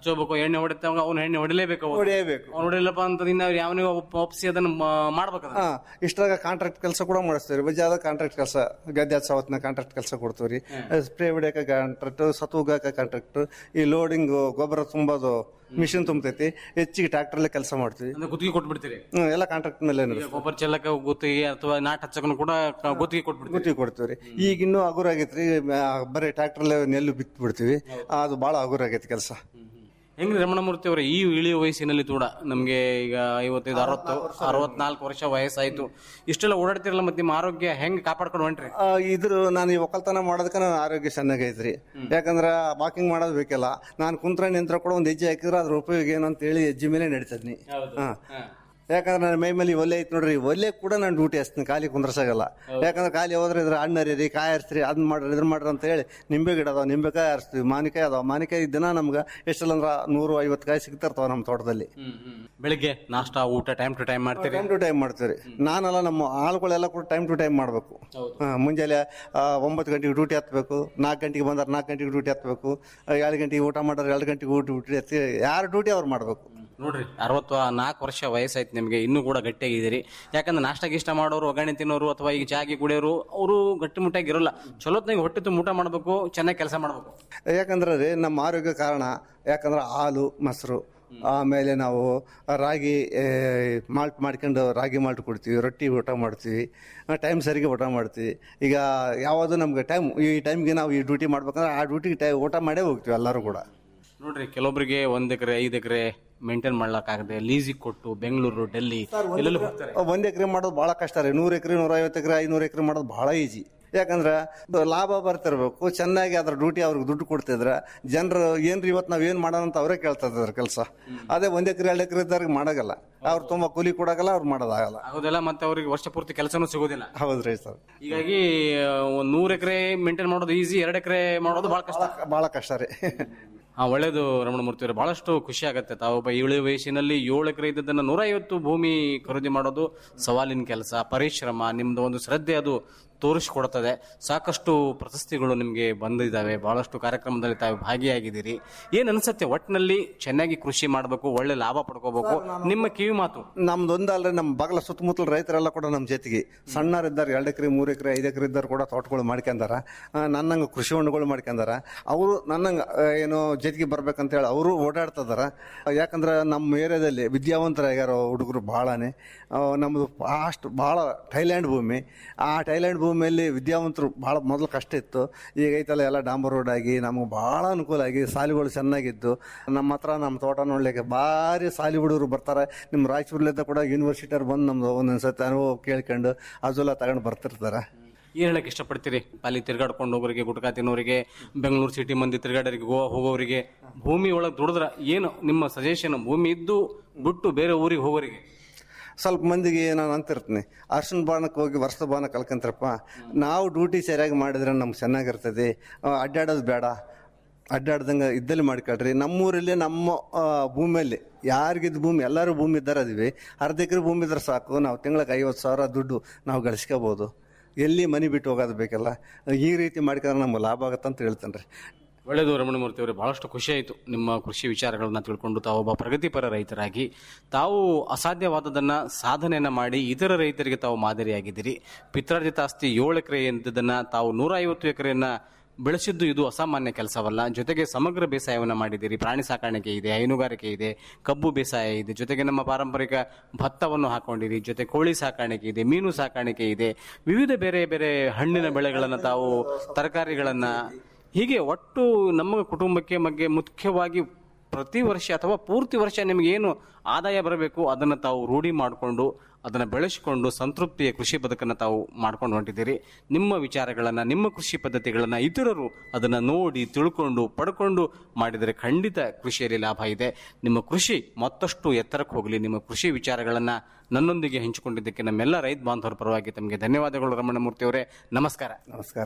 Speaker 9: ಹಚ್ಚೋಬೇಕು ಎಣ್ಣೆ ಹೊಡಿತಾಗ ಅವ್ನು ಎಣ್ಣೆ ಹೊಡಿಲೇಬೇಕು ಅವ್ನು.
Speaker 10: ಹೊಡೆಯಬೇಕು
Speaker 9: ಅವ್ನು ಹೊಡಿಲ್ಲಪ್ಪ ಅಂತ ಇನ್ನ ಯಾವನಿಗೆ ಒಪ್ಪಿಸಿ ಅದನ್ನ ಮ- ಮಾಡ್ಬೇಕು ಅದನ್ನ.
Speaker 10: ಹಾ ಇಷ್ಟ್ರಾಗ ಕಾಂಟ್ರಾಕ್ಟ್ ಕೆಲಸ ಕೂಡ ಮಾಡಿಸ್ತೀವಿ ಬಜಾದ ಕಾಂಟ್ರಾಕ್ಟ್ ಕೆಲಸ ಗದ್ದೆ ಹಚ್ಚವತ್ನ ಕಾಂಟ್ರಾಕ್ಟ್ ಕೆಲಸ ಕೊಡ್ತೀವಿ ರೀ ಸ್ಪ್ರೇ ಹೊಡಿಯಕ್ಕೆ ಕಾಂಟ್ರಾಕ್ಟ್ ಸತ್ತು ಹೋಗಕ್ಕೆ ಕಾಂಟ್ರಾಕ್ಟ್ ಈ ಲೋಡಿಂಗ್ ಗೊಬ್ಬರ ತುಂಬೋದು ಮಿಷಿನ್ ತುಂಬತೈತಿ ಹೆಚ್ಚಿಗೆ ಟ್ರ್ಯಾಕ್ಟರ್ಲೆ ಕೆಲಸ ಮಾಡ್ತೀವಿ
Speaker 9: ಅಂದ್ರೆ ಗುತ್ತಿಗೆ ಕೊಟ್ಬಿಡ್ತೀರಿ
Speaker 10: ಹ್ಮ್, ಎಲ್ಲ ಕಾಂಟ್ರಾಕ್ಟ್ ಮೇಲೆ
Speaker 9: ಈಗ ಗೊಬ್ಬರ ಚೆಲ್ಲಕ ಗುತ್ತಿಗೆ ಅಥವಾ ನಾಟ್ ಹಚ್ಚಕನು ಕೂಡ ಕ- ಗುತ್ತಿಗೆ ಕೊಟ್ಬಿಡ್ತೀರಿ
Speaker 10: ಗುತ್ತಿಗೆ ಕೊಡ್ತೀವಿ ರೀ ಈಗ ಇನ್ನೂ ಹಗುರ ಆಗೈತ್ರಿ ಮ್ಯಾ- ಬರೀ ಟ್ರ್ಯಾಕ್ಟರ್ಲೆ ನೆಲ್ಲು ಬಿತ್ತು ಬಿಡ್ತೀವಿ ಅದು ಭಾಳ ಹಗುರ ಆಗೈತಿ ಕೆಲಸ
Speaker 9: ಹೆಂಗ್ರಿ ರಮಣಮೂರ್ತಿ ಅವರೇ ಈ ಇಳಿಯ ವಯಸ್ಸಿನಲ್ಲಿ ಕೂಡ ನಮ್ಗೆ ಈಗ ಐವತ್ತೈದು ಅರವತ್ತು ಅರವತ್ನಾಲ್ಕು ವರ್ಷ ವಯಸ್ಸಾಯ್ತು ಇಷ್ಟೆಲ್ಲ ಓಡಾಡ್ತಿರಲ್ಲ ಮತ್ತೆ ನಿಮ್ಮ ಆರೋಗ್ಯ ಹೆಂಗ್ ಕಾಪಾಡ್ಕೊಂಡು ಹೊಂಟ್ರಿ
Speaker 10: ಆ, ಇದ್ರ ನಾನು ಈ ಒಕ್ಕಲ್ತನ ಮಾಡೋದಕ್ಕೆ ನನ್ನ ಆರೋಗ್ಯ ಚೆನ್ನಾಗೈತ್ರಿ ಯಾಕಂದ್ರೆ ವಾಕಿಂಗ್ ಮಾಡೋದು ಬೇಕಲ್ಲ ನಾನು ಕುಂತ್ರ ನಿಂತ್ರ ಕೂಡ ಒಂದು ಹೆಜ್ಜೆ ಹಾಕಿದ್ರೆ ಅದ್ರ ಉಪಯೋಗ ಏನು ಅಂತ ಹೇಳಿ ಹೆಜ್ಜೆ ಮೇಲೆ ನಡೀತದ್ನಿ ಹಾ ಯಾಕಂದ್ರೆ ನನ್ನ ಮೈ ಮೇಲೆ ಈ ಒಲೆ ಐತಿ ನೋಡ್ರಿ ಒಲೆ ಕೂಡ ನಾನು ಡ್ಯೂಟಿ ಹಚ್ತೀನಿ ಖಾಲಿ ಕುಂದ್ರಸಾಗಲ್ಲ ಯಾಕಂದ್ರೆ ಖಾಲಿ ಹೋದ್ರೆ ಇದ್ರ ಹಣ್ಣು ಹರಿರಿ ಕಾಯಿ ಹರಿಸ್ರಿ ಅದನ್ನ ಮಾಡ್ರಿ ಇದ್ರ ಮಾಡ್ರಿ ಅಂತ ಹೇಳಿ ನಿಂಬೆ ಗಿಡ ಅದಾವ ನಿಂಬೆಕಾಯಿ ಹರಿಸ್ತೀವಿ ಮಾನಿಕಾಯಿ ಅದಾವ ಮಾನಿಕಾಯಿ ದಿನ ನಮ್ಗೆ ಎಷ್ಟಲ್ಲ ಅಂದ್ರೆ ನೂರು ಐವತ್ತು ಕಾಯಿ ಸಿಗ್ತಿರ್ತಾವ ನಮ್ಮ ತೋಟದಲ್ಲಿ
Speaker 9: ಬೆಳಿಗ್ಗೆ ನಾಷ್ಟ ಊಟ ಟೈಮ್ ಟು ಟೈಮ್ ಮಾಡ್ತೀರಿ
Speaker 10: ಟೈಮ್ ಟು ಟೈಮ್ ಮಾಡ್ತೀವಿ ನಾನೆಲ್ಲ ನಮ್ಮ ಆಳುಗಳೆಲ್ಲ ಕೂಡ ಟೈಮ್ ಟು ಟೈಮ್ ಮಾಡಬೇಕು ಮುಂಜಾನೆ ಆ, ಒಂಬತ್ತು ಗಂಟೆಗೆ ಡ್ಯೂಟಿ ಹತ್ಬೇಕು ನಾಲ್ಕು ಗಂಟೆಗೆ ಬಂದ್ರೆ ನಾಲ್ಕು ಗಂಟೆಗೆ ಡ್ಯೂಟಿ ಹತ್ಬೇಕು ಆ, ಎರಡು ಗಂಟೆಗೆ ಊಟ ಮಾಡೋರು ಎರಡು ಗಂಟೆಗೆ ಊಟ ಡ್ಯೂಟಿ ಹತ್ತಿ ಯಾರು ಡ್ಯೂಟಿ ಅವ್ರು ಮಾಡಬೇಕು
Speaker 9: ನೋಡ್ರಿ ಅರವತ್ತು ನಾಲ್ಕು ವರ್ಷ ವಯಸ್ಸಾಯ್ತು ನಿಮಗೆ ಇನ್ನೂ ಕೂಡ ಗಟ್ಟಿಯಾಗಿದ್ದೀರಿ ಯಾಕಂದ್ರೆ ನಾಷ್ಟ ಗೀಷ್ಟ ಮಾಡೋರು ಒಗ್ಗರಣೆ ತಿನ್ನೋರು ಅಥವಾ ಈಗ ಚಾಗಿ ಕುಡಿಯೋರು ಅವರು ಗಟ್ಟಿಮುಟ್ಟಾಗಿರಲ್ಲ ಚಲೋತ್ನಾಗ ಹೊಟ್ಟೆ ತುಂಬ ಊಟ ಮಾಡಬೇಕು ಚೆನ್ನಾಗಿ ಕೆಲಸ ಮಾಡಬೇಕು
Speaker 10: ಯಾಕಂದ್ರೆ ರೀ ನಮ್ಮ ಆರೋಗ್ಯ ಕಾರಣ ಯಾಕಂದ್ರೆ ಹಾಲು ಮೊಸರು ಆಮೇಲೆ ನಾವು ರಾಗಿ ಮಾಲ್ಟ್ ಮಾಡ್ಕೊಂಡು ರಾಗಿ ಮಾಲ್ಟ್ ಕೊಡ್ತೀವಿ ರೊಟ್ಟಿ ಊಟ ಮಾಡ್ತೀವಿ ಟೈಮ್ ಸರಿಗೆ ಊಟ ಮಾಡ್ತೀವಿ ಈಗ ಯಾವುದು ನಮ್ಗೆ ಟೈಮ್ ಈ ಟೈಮ್ಗೆ ನಾವು ಈ ಡ್ಯೂಟಿ ಮಾಡ್ಬೇಕಂದ್ರೆ ಆ ಡ್ಯೂಟಿಗೆ ಟೈ ಊಟ ಮಾಡೇ ಹೋಗ್ತೀವಿ ಎಲ್ಲರೂ ಕೂಡ
Speaker 9: ನೋಡ್ರಿ ಕೆಲವೊಬ್ಬರಿಗೆ ಒಂದ್ ಎಕರೆ ಐದು ಎಕರೆ ಮೇಂಟೈನ್ ಮಾಡ್ಲಕ್ಕಾಗದೆ ಲೀಸಿಗೆ ಕೊಟ್ಟು ಬೆಂಗಳೂರು ಡೆಲ್ಲಿ ಎಲ್ಲೆಲ್ಲ ಹೋಗ್ತಾರೆ
Speaker 10: ಒಂದ್ ಎಕರೆ ಮಾಡೋದು ಭಾಳ ಕಷ್ಟ ರೀ ನೂರು ಎಕರೆ ನೂರ ಐವತ್ತು ಎಕರೆ ಐನೂರು ಎಕರೆ ಮಾಡೋದು ಭಾಳ ಈಜಿ ಯಾಕಂದ್ರೆ ಬ- ಲಾಭ ಬರ್ತಿರ್ಬೇಕು ಚೆನ್ನಾಗಿ ಅದ್ರ ಡ್ಯೂಟಿ ಅವ್ರಿಗೆ ದುಡ್ಡು ಕೊಡ್ತಿದ್ರ ಜನರು ಏನ್ರಿ ಇವತ್ತು ನಾವ್ ಏನ್ ಮಾಡೋಣ ಅಂತ ಅವರೇ ಕೇಳ್ತಾ ಇದ್ದಾರೆ ಕೆಲಸ ಅದೇ ಒಂದ್ ಎಕರೆ ಎರಡು ಎಕರೆ ಇದ್ದವ್ರಿಗೆ ಮಾಡಾಗಲ್ಲ ಅವ್ರು ತುಂಬಾ ಕೂಲಿ ಕೊಡಾಗಲ್ಲ ಅವ್ರು ಮಾಡೋದಾಗಲ್ಲ
Speaker 9: ಆಗೋದಿಲ್ಲ ಮತ್ತೆ ಅವ್ರಿಗೆ ವರ್ಷ ಪೂರ್ತಿ ಕೆಲಸನೂ ಸಿಗೋದಿಲ್ಲ
Speaker 10: ಹೌದ್ರಿ ಸರ್
Speaker 9: ಹೀಗಾಗಿ ಒಂದ್ ನೂರ್ ಎಕರೆ ಮೇಂಟೈನ್ ಮಾಡೋದು ಈಸಿ ಎರಡ್ ಎಕರೆ ಮಾಡೋದು ಬಹಳ ಕಷ್ಟ
Speaker 10: ಭಾಳ ಕಷ್ಟ ರೀ
Speaker 9: ಹಾ ಒಳ್ಳೇದು ರಮಣಮೂರ್ತಿ ಅವರೇ ಬಹಳಷ್ಟು ಖುಷಿ ಆಗುತ್ತೆ ತಾವೊಬ್ಬ ಇಳಿ ವಯಸ್ಸಿನಲ್ಲಿ ಏಳು ಎಕರೆ ಇದ್ದದನ್ನ ನೂರ ಐವತ್ತು ಭೂಮಿ ಖರೀದಿ ಮಾಡೋದು ಸವಾಲಿನ ಕೆಲಸ ಪರಿಶ್ರಮ ನಿಮ್ದು ಒಂದು ಶ್ರದ್ಧೆ ಅದು ತೋರಿಸಿಕೊಡ್ತದೆ ಸಾಕಷ್ಟು ಪ್ರಶಸ್ತಿಗಳು ನಿಮಗೆ ಬಂದಿದ್ದಾವೆ ಬಹಳಷ್ಟು ಕಾರ್ಯಕ್ರಮದಲ್ಲಿ ತಾವು ಭಾಗಿಯಾಗಿದ್ದೀರಿ ಏನ್ ಅನ್ಸತ್ತೆ ಒಟ್ಟಿನಲ್ಲಿ ಚೆನ್ನಾಗಿ ಕೃಷಿ ಮಾಡಬೇಕು ಒಳ್ಳೆ ಲಾಭ ಪಡ್ಕೋಬೇಕು ನಿಮ್ಮ ಕಿವಿ ಮಾತು
Speaker 10: ನಮ್ದು ಒಂದಲ್ರಿ ನಮ್ಮ ಬಗಲ ಸುತ್ತಮುತ್ತಲ ರೈತರೆಲ್ಲ ಕೂಡ ನಮ್ಮ ಜೊತೆಗೆ ಸಣ್ಣರಿದ್ದಾರೆ ಎರಡು ಎಕರೆ ಮೂರು ಎಕರೆ ಐದು ಎಕರೆ ಇದ್ದಾರೆ ಕೂಡ ತೋಟಗಳು ಮಾಡ್ಕೊಂಡಾರ ಆ, ನನ್ನಂಗೆ ಕೃಷಿ ಹೊಂಡಗಳು ಮಾಡ್ಕೊಂಡಾರ ಅವರು ನನ್ನಂಗೆ ಆ, ಏನು ಜೊತೆಗೆ ಬರ್ಬೇಕಂತ ಹೇಳಿ ಅವರು ಓಡಾಡ್ತಿದಾರ ಯಾಕಂದ್ರೆ ನಮ್ಮ ಏರಿಯಾದಲ್ಲಿ ವಿದ್ಯಾವಂತರಾಗ್ಯಾರ ಹುಡುಗರು ಭಾಳನೇ ಆ, ನಮ್ಮದು ಫಾಸ್ಟ್ ಭಾಳ ಥೈಲ್ಯಾಂಡ್ ಭೂಮಿ ಆ ಥೈಲ್ಯಾಂಡ್ ಭೂಮಿಯಲ್ಲಿ ವಿದ್ಯಾವಂತರು ಭಾಳ ಮೊದಲು ಕಷ್ಟ ಇತ್ತು ಈಗ ಐತಲ್ಲ ಎಲ್ಲ ಡಾಂಬರ್ ರೋಡ್ ಆಗಿ ನಮಗೆ ಭಾಳ ಅನುಕೂಲ ಆಗಿ ಸಾಲಿಗಳು ಚೆನ್ನಾಗಿದ್ದು ನಮ್ಮ ಹತ್ರ ನಮ್ಮ ತೋಟ ನೋಡ್ಲಿಕ್ಕೆ ಭಾರಿ ಸಾಲಿ ಹುಡುಗರು ಬರ್ತಾರೆ ನಿಮ್ಮ ರಾಯಚೂರ್ಲಿದ್ದ ಕೂಡ ಯೂನಿವರ್ಸಿಟಿಯವ್ರು ಬಂದು ನಮ್ದು ಒಂದೊಂದು ಸತಿ ಅನುಭವ ಕೇಳ್ಕೊಂಡು ಅಜುಲ ತಗೊಂಡು ಬರ್ತಿರ್ತಾರೆ
Speaker 9: ಏನ್ ಹೇಳಕ್ ಇಷ್ಟಪಡ್ತೀರಿ ಅಲ್ಲಿ ತಿರ್ಗಾಡ್ಕೊಂಡು ಹೋಗೋರಿಗೆ ಗುಟ್ಕಾ ತಿನ್ನೋರಿಗೆ ಬೆಂಗಳೂರು ಸಿಟಿ ಮಂದಿ ತಿರ್ಗಾಡೋರಿಗೆ ಗೋವಾ ಹೋಗೋರಿಗೆ ಭೂಮಿ ಒಳಗೆ ದುಡಿದ್ರ ಏನು ನಿಮ್ಮ ಸಜೆಷನ್ ಭೂಮಿ ಇದ್ದು ಬಿಟ್ಟು ಬೇರೆ ಊರಿಗೆ ಹೋಗೋರಿಗೆ
Speaker 10: ಸ್ವಲ್ಪ ಮಂದಿಗೆ ನಾನು ಅಂತಿರ್ತೀನಿ ಅರ್ಶಿನ ಬಾಣಕ್ಕೆ ಹೋಗಿ ವರ್ಷದ ಬಾಣ ಕಲ್ಕಂತಾರಪ್ಪ ನಾವು ಡ್ಯೂಟಿ ಸರಿಯಾಗಿ ಮಾಡಿದ್ರೆ ನಮ್ಗೆ ಚೆನ್ನಾಗಿರ್ತದೆ ಆ, ಅಡ್ಡಾಡೋದು ಬೇಡ ಅಡ್ಡಾಡ್ದಂಗೆ ಇದ್ದಲ್ಲಿ ಮಾಡ್ಕೊಳ್ರಿ ನಮ್ಮೂರಲ್ಲಿ ನಮ್ಮ ಆ, ಭೂಮಿಯಲ್ಲಿ ಯಾರಿಗಿದ್ದು ಭೂಮಿ ಎಲ್ಲರೂ ಭೂಮಿ ಇದ್ದಾರೆ ಅದೀವಿ ಅರ್ಧ ಎಕರೆ ಭೂಮಿ ಇದ್ರೆ ಸಾಕು ನಾವು ತಿಂಗಳಿಗೆ ಐವತ್ತು ಸಾವಿರ ದುಡ್ಡು ನಾವು ಗಳಿಸ್ಕೋಬೋದು ಎಲ್ಲಿ ಮನೆ ಬಿಟ್ಟು ಹೋಗೋದು ಬೇಕಲ್ಲ ಈ ರೀತಿ ಮಾಡ್ಕೊಂಡ್ರೆ ನಮ್ಗೆ ಲಾಭ ಆಗತ್ತೆ ಅಂತ ಹೇಳ್ತೇನೆ ರೀ
Speaker 9: ಒಳ್ಳೆಯದು ರಮಣಮೂರ್ತಿ ಅವರೇ ಬಹಳಷ್ಟು ಖುಷಿ ಆಯಿತು ನಿಮ್ಮ ಕೃಷಿ ವಿಚಾರಗಳನ್ನ ತಿಳ್ಕೊಂಡು ತಾವೊಬ್ಬ ಪ್ರಗತಿಪರ ರೈತರಾಗಿ ತಾವು ಅಸಾಧ್ಯವಾದದನ್ನ ಸಾಧನೆಯನ್ನ ಮಾಡಿ ಇತರ ರೈತರಿಗೆ ತಾವು ಮಾದರಿಯಾಗಿದ್ದೀರಿ ಪಿತ್ರಾರ್ಜಿತ ಆಸ್ತಿ ಏಳು ಎಕರೆ ಎಂದದನ್ನ ತಾವು ನೂರ ಐವತ್ತು ಎಕರೆಯನ್ನ ಬೆಳೆಸಿದ್ದು ಇದು ಅಸಾಮಾನ್ಯ ಕೆಲಸವಲ್ಲ ಜೊತೆಗೆ ಸಮಗ್ರ ಬೇಸಾಯವನ್ನು ಮಾಡಿದ್ದೀರಿ ಪ್ರಾಣಿ ಸಾಕಾಣಿಕೆ ಇದೆ ಹೈನುಗಾರಿಕೆ ಇದೆ ಕಬ್ಬು ಬೇಸಾಯ ಇದೆ ಜೊತೆಗೆ ನಮ್ಮ ಪಾರಂಪರಿಕ ಭತ್ತವನ್ನು ಹಾಕೊಂಡಿರಿ ಜೊತೆ ಕೋಳಿ ಸಾಕಾಣಿಕೆ ಇದೆ ಮೀನು ಸಾಕಾಣಿಕೆ ಇದೆ ವಿವಿಧ ಬೇರೆ ಬೇರೆ ಹಣ್ಣಿನ ಬೆಳೆಗಳನ್ನು ತಾವು ತರಕಾರಿಗಳನ್ನ ಹೀಗೆ ಒಟ್ಟು ನಮ್ಮ ಕುಟುಂಬಕ್ಕೆ ಬಗ್ಗೆ ಮುಖ್ಯವಾಗಿ ಪ್ರತಿ ವರ್ಷ ಅಥವಾ ಪೂರ್ತಿ ವರ್ಷ ನಿಮಗೆ ಏನು ಆದಾಯ ಬರಬೇಕು ಅದನ್ನು ತಾವು ರೂಢಿ ಮಾಡಿಕೊಂಡು ಅದನ್ನು ಬೆಳೆಸಿಕೊಂಡು ಸಂತೃಪ್ತಿಯ ಕೃಷಿ ಬದುಕನ್ನು ತಾವು ಮಾಡ್ಕೊಂಡು ಹೊಂಟಿದ್ದೀರಿ ನಿಮ್ಮ ವಿಚಾರಗಳನ್ನು ನಿಮ್ಮ ಕೃಷಿ ಪದ್ಧತಿಗಳನ್ನು ಇತರರು ಅದನ್ನು ನೋಡಿ ತಿಳ್ಕೊಂಡು ಪಡ್ಕೊಂಡು ಮಾಡಿದರೆ ಖಂಡಿತ ಕೃಷಿಯಲ್ಲಿ ಲಾಭ ಇದೆ ನಿಮ್ಮ ಕೃಷಿ ಮತ್ತಷ್ಟು ಎತ್ತರಕ್ಕೆ ಹೋಗಲಿ ನಿಮ್ಮ ಕೃಷಿ ವಿಚಾರಗಳನ್ನು ನನ್ನೊಂದಿಗೆ ಹಂಚಿಕೊಂಡಿದ್ದಕ್ಕೆ ನಮ್ಮೆಲ್ಲ ರೈತ ಬಾಂಧವರ ಪರವಾಗಿ ತಮಗೆ ಧನ್ಯವಾದಗಳು ರಮಣಮೂರ್ತಿ ಅವರೇ ನಮಸ್ಕಾರ
Speaker 10: ನಮಸ್ಕಾರ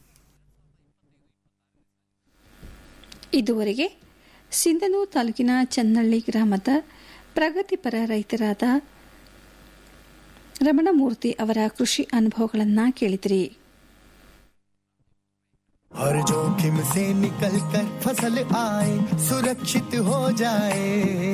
Speaker 3: ಇದುವರೆಗೆ ಸಿಂಧನೂರು ತಾಲೂಕಿನ ಚನ್ನಳ್ಳಿ ಗ್ರಾಮದ ಪ್ರಗತಿಪರ ರೈತರಾದ ರಮಣಮೂರ್ತಿ ಅವರ ಕೃಷಿ ಅನುಭವಗಳನ್ನು ಕೇಳಿದ್ರಿ
Speaker 7: हर जोखिम से से निकल कर फसल आए सुरक्षित हो जाए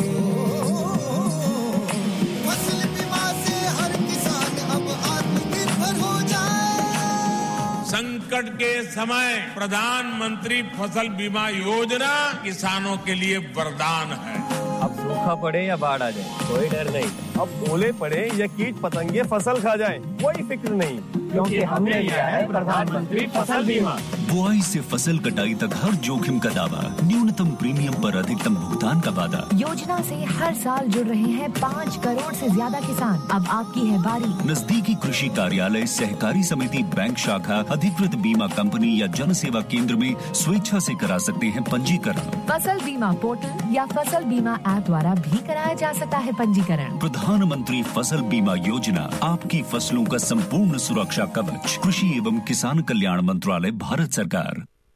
Speaker 7: फसल बीमा से हर किसान अब आत्मनिर्भर हो जाए
Speaker 11: संकट के समय प्रधानमंत्री फसल बीमा योजना किसानों के लिए वरदान है
Speaker 12: अब सूखा पड़े या बाढ़ आ जाए कोई डर नहीं अब ओले पड़े या कीट पतंगे फसल खा जाए कोई फिक्र नहीं क्योंकि हमने लिया है प्रधानमंत्री फसल बीमा
Speaker 13: बुआई से फसल कटाई तक हर जोखिम का दावा न्यूनतम प्रीमियम पर अधिकतम भुगतान का वादा
Speaker 14: योजना से हर साल जुड़ रहे हैं पाँच करोड़ से ज्यादा किसान अब आपकी है बारी
Speaker 13: नजदीकी कृषि कार्यालय सहकारी समिति बैंक शाखा अधिकृत बीमा कंपनी या जन सेवा केंद्र में स्वेच्छा से करा सकते हैं पंजीकरण
Speaker 14: फसल बीमा पोर्टल या फसल बीमा ऐप द्वारा भी कराया जा सकता है पंजीकरण
Speaker 13: प्रधानमंत्री फसल बीमा योजना आपकी फसलों का संपूर्ण सुरक्षा कवच कृषि एवं किसान कल्याण मंत्रालय भारत सरकार